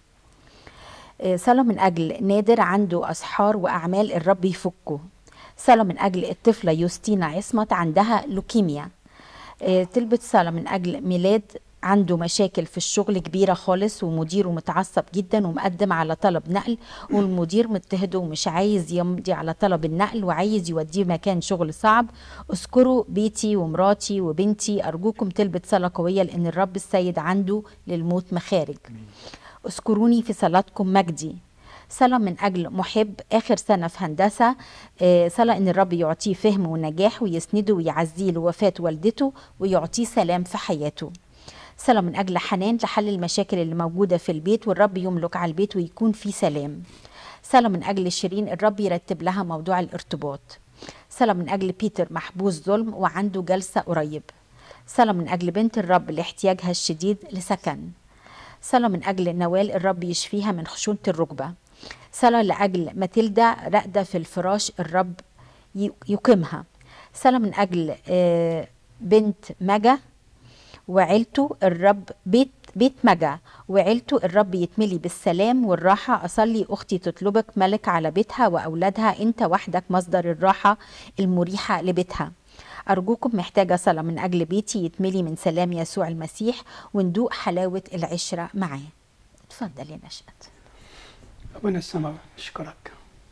إيه، صلاة من أجل نادر عنده أسحار وأعمال الرب يفكه صلاة من أجل الطفلة يوستينا عصمت عندها لوكيميا إيه، تلبت صلاة من أجل ميلاد عنده مشاكل في الشغل كبيرة خالص ومديره متعصب جدا ومقدم على طلب نقل والمدير مضطهده ومش عايز يمضي على طلب النقل وعايز يوديه مكان شغل صعب اذكروا بيتي ومراتي وبنتي أرجوكم تلبت صلاة قوية لأن الرب السيد عنده للموت مخارج اذكروني في صلاتكم مجدي صلاة من أجل محب آخر سنة في هندسة آه، صلاة إن الرب يعطيه فهم ونجاح ويسنده ويعزيه لوفاة والدته ويعطيه سلام في حياته صلاة من أجل حنان لحل المشاكل اللي موجودة في البيت والرب يملك على البيت ويكون في سلام صلاة من أجل شيرين الرب يرتب لها موضوع الارتباط صلاة من أجل بيتر محبوس ظلم وعنده جلسة قريب صلاة من أجل بنت الرب لاحتياجها الشديد لسكن صلاة من أجل نوال الرب يشفيها من خشونة الركبة صلاة لأجل ماتيلدا راقدة في الفراش الرب ي- يقيمها صلاة من أجل آه، بنت مجا وعيلته الرب بيت بيت مجا وعيلته الرب يتملي بالسلام والراحة أصلي أختي تطلبك ملك على بيتها وأولادها أنت وحدك مصدر الراحة المريحة لبيتها أرجوكم محتاجة صلاة من أجل بيتي يتملي من سلام يسوع المسيح وندوق حلاوة العشرة معاه اتفضل يا نشأت ربنا السماء نشكرك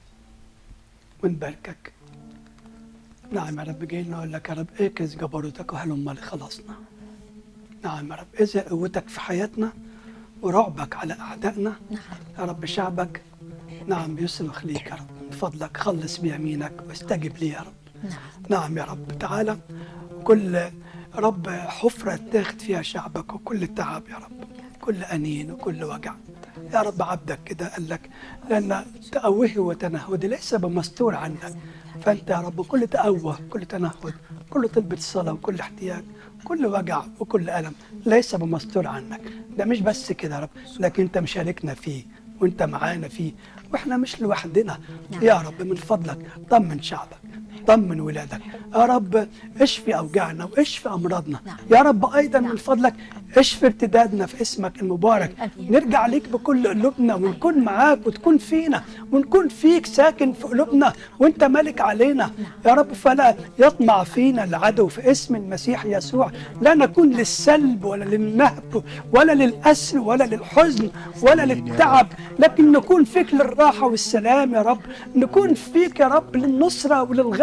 ونباركك نعم يا رب جاي نقول لك يا رب اكز جبروتك وهلم لخلاصنا نعم يا رب اظهر قوتك في حياتنا ورعبك على اعدائنا يا رب شعبك نعم بيصرخ ليك يا رب من فضلك خلص بيمينك واستجب لي يا رب نعم يا رب تعالى كل رب حفرة تاخد فيها شعبك وكل تعب يا رب كل أنين وكل وجع يا رب عبدك كده قال لك لأن تأوهي وتنهدي ليس بمستور عنك فأنت يا رب كل تأوه كل تنهد كل طلبة صلاة وكل احتياج كل وجع وكل ألم ليس بمستور عنك ده مش بس كده يا رب لكن أنت مشاركنا فيه وأنت معانا فيه وإحنا مش لوحدنا يا رب من فضلك طمن شعبك طمن ولادك يا رب اشفي اوجاعنا واشفي امراضنا يا رب ايضا من فضلك اشفي ارتدادنا في اسمك المبارك نرجع ليك بكل قلوبنا ونكون معاك وتكون فينا ونكون فيك ساكن في قلوبنا وانت ملك علينا يا رب فلا يطمع فينا العدو في اسم المسيح يسوع لا نكون للسلب ولا للنهب ولا للأسر ولا للحزن ولا للتعب لكن نكون فيك للراحة والسلام يا رب نكون فيك يا رب للنصرة وللغلبة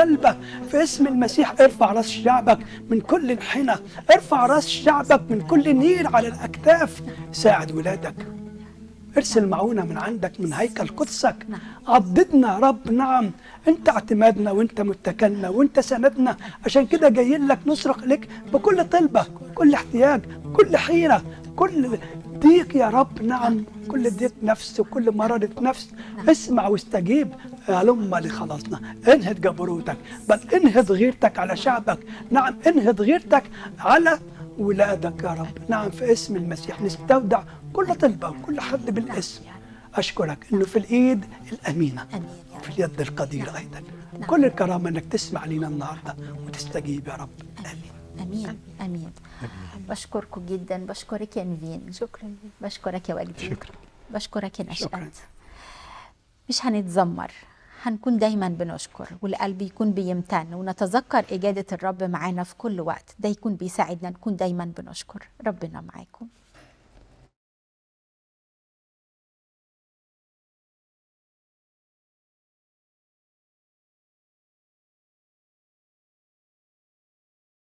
طلبة في اسم المسيح ارفع راس شعبك من كل انحنى ارفع راس شعبك من كل نير على الأكتاف ساعد ولادك ارسل معونة من عندك من هيكل قدسك عضدنا يا رب نعم انت اعتمادنا وانت متكلنا وانت سندنا عشان كده جايين لك نصرخ لك بكل طلبة كل احتياج كل حيرة كل ضيق يا رب نعم كل ضيق نفس وكل مرضة نفس اسمع واستجيب هلم لخلاصنا انهض جبروتك بل انهض غيرتك على شعبك نعم انهض غيرتك على ولادك يا رب نعم في اسم المسيح نستودع كل طلبة وكل حد بالاسم أشكرك أنه في الإيد الأمينة وفي اليد القديرة أيضا كل الكرامة أنك تسمع لنا النهاردة وتستجيب يا رب امين امين بشكركم جدا بشكرك يا نيفين شكرا بشكرك يا وجدي شكرا بشكرك يا شكراً. نشأت مش هنتذمر هنكون دايما بنشكر والقلب يكون بيمتن ونتذكر إجادة الرب معانا في كل وقت ده يكون بيساعدنا نكون دايما بنشكر ربنا معاكم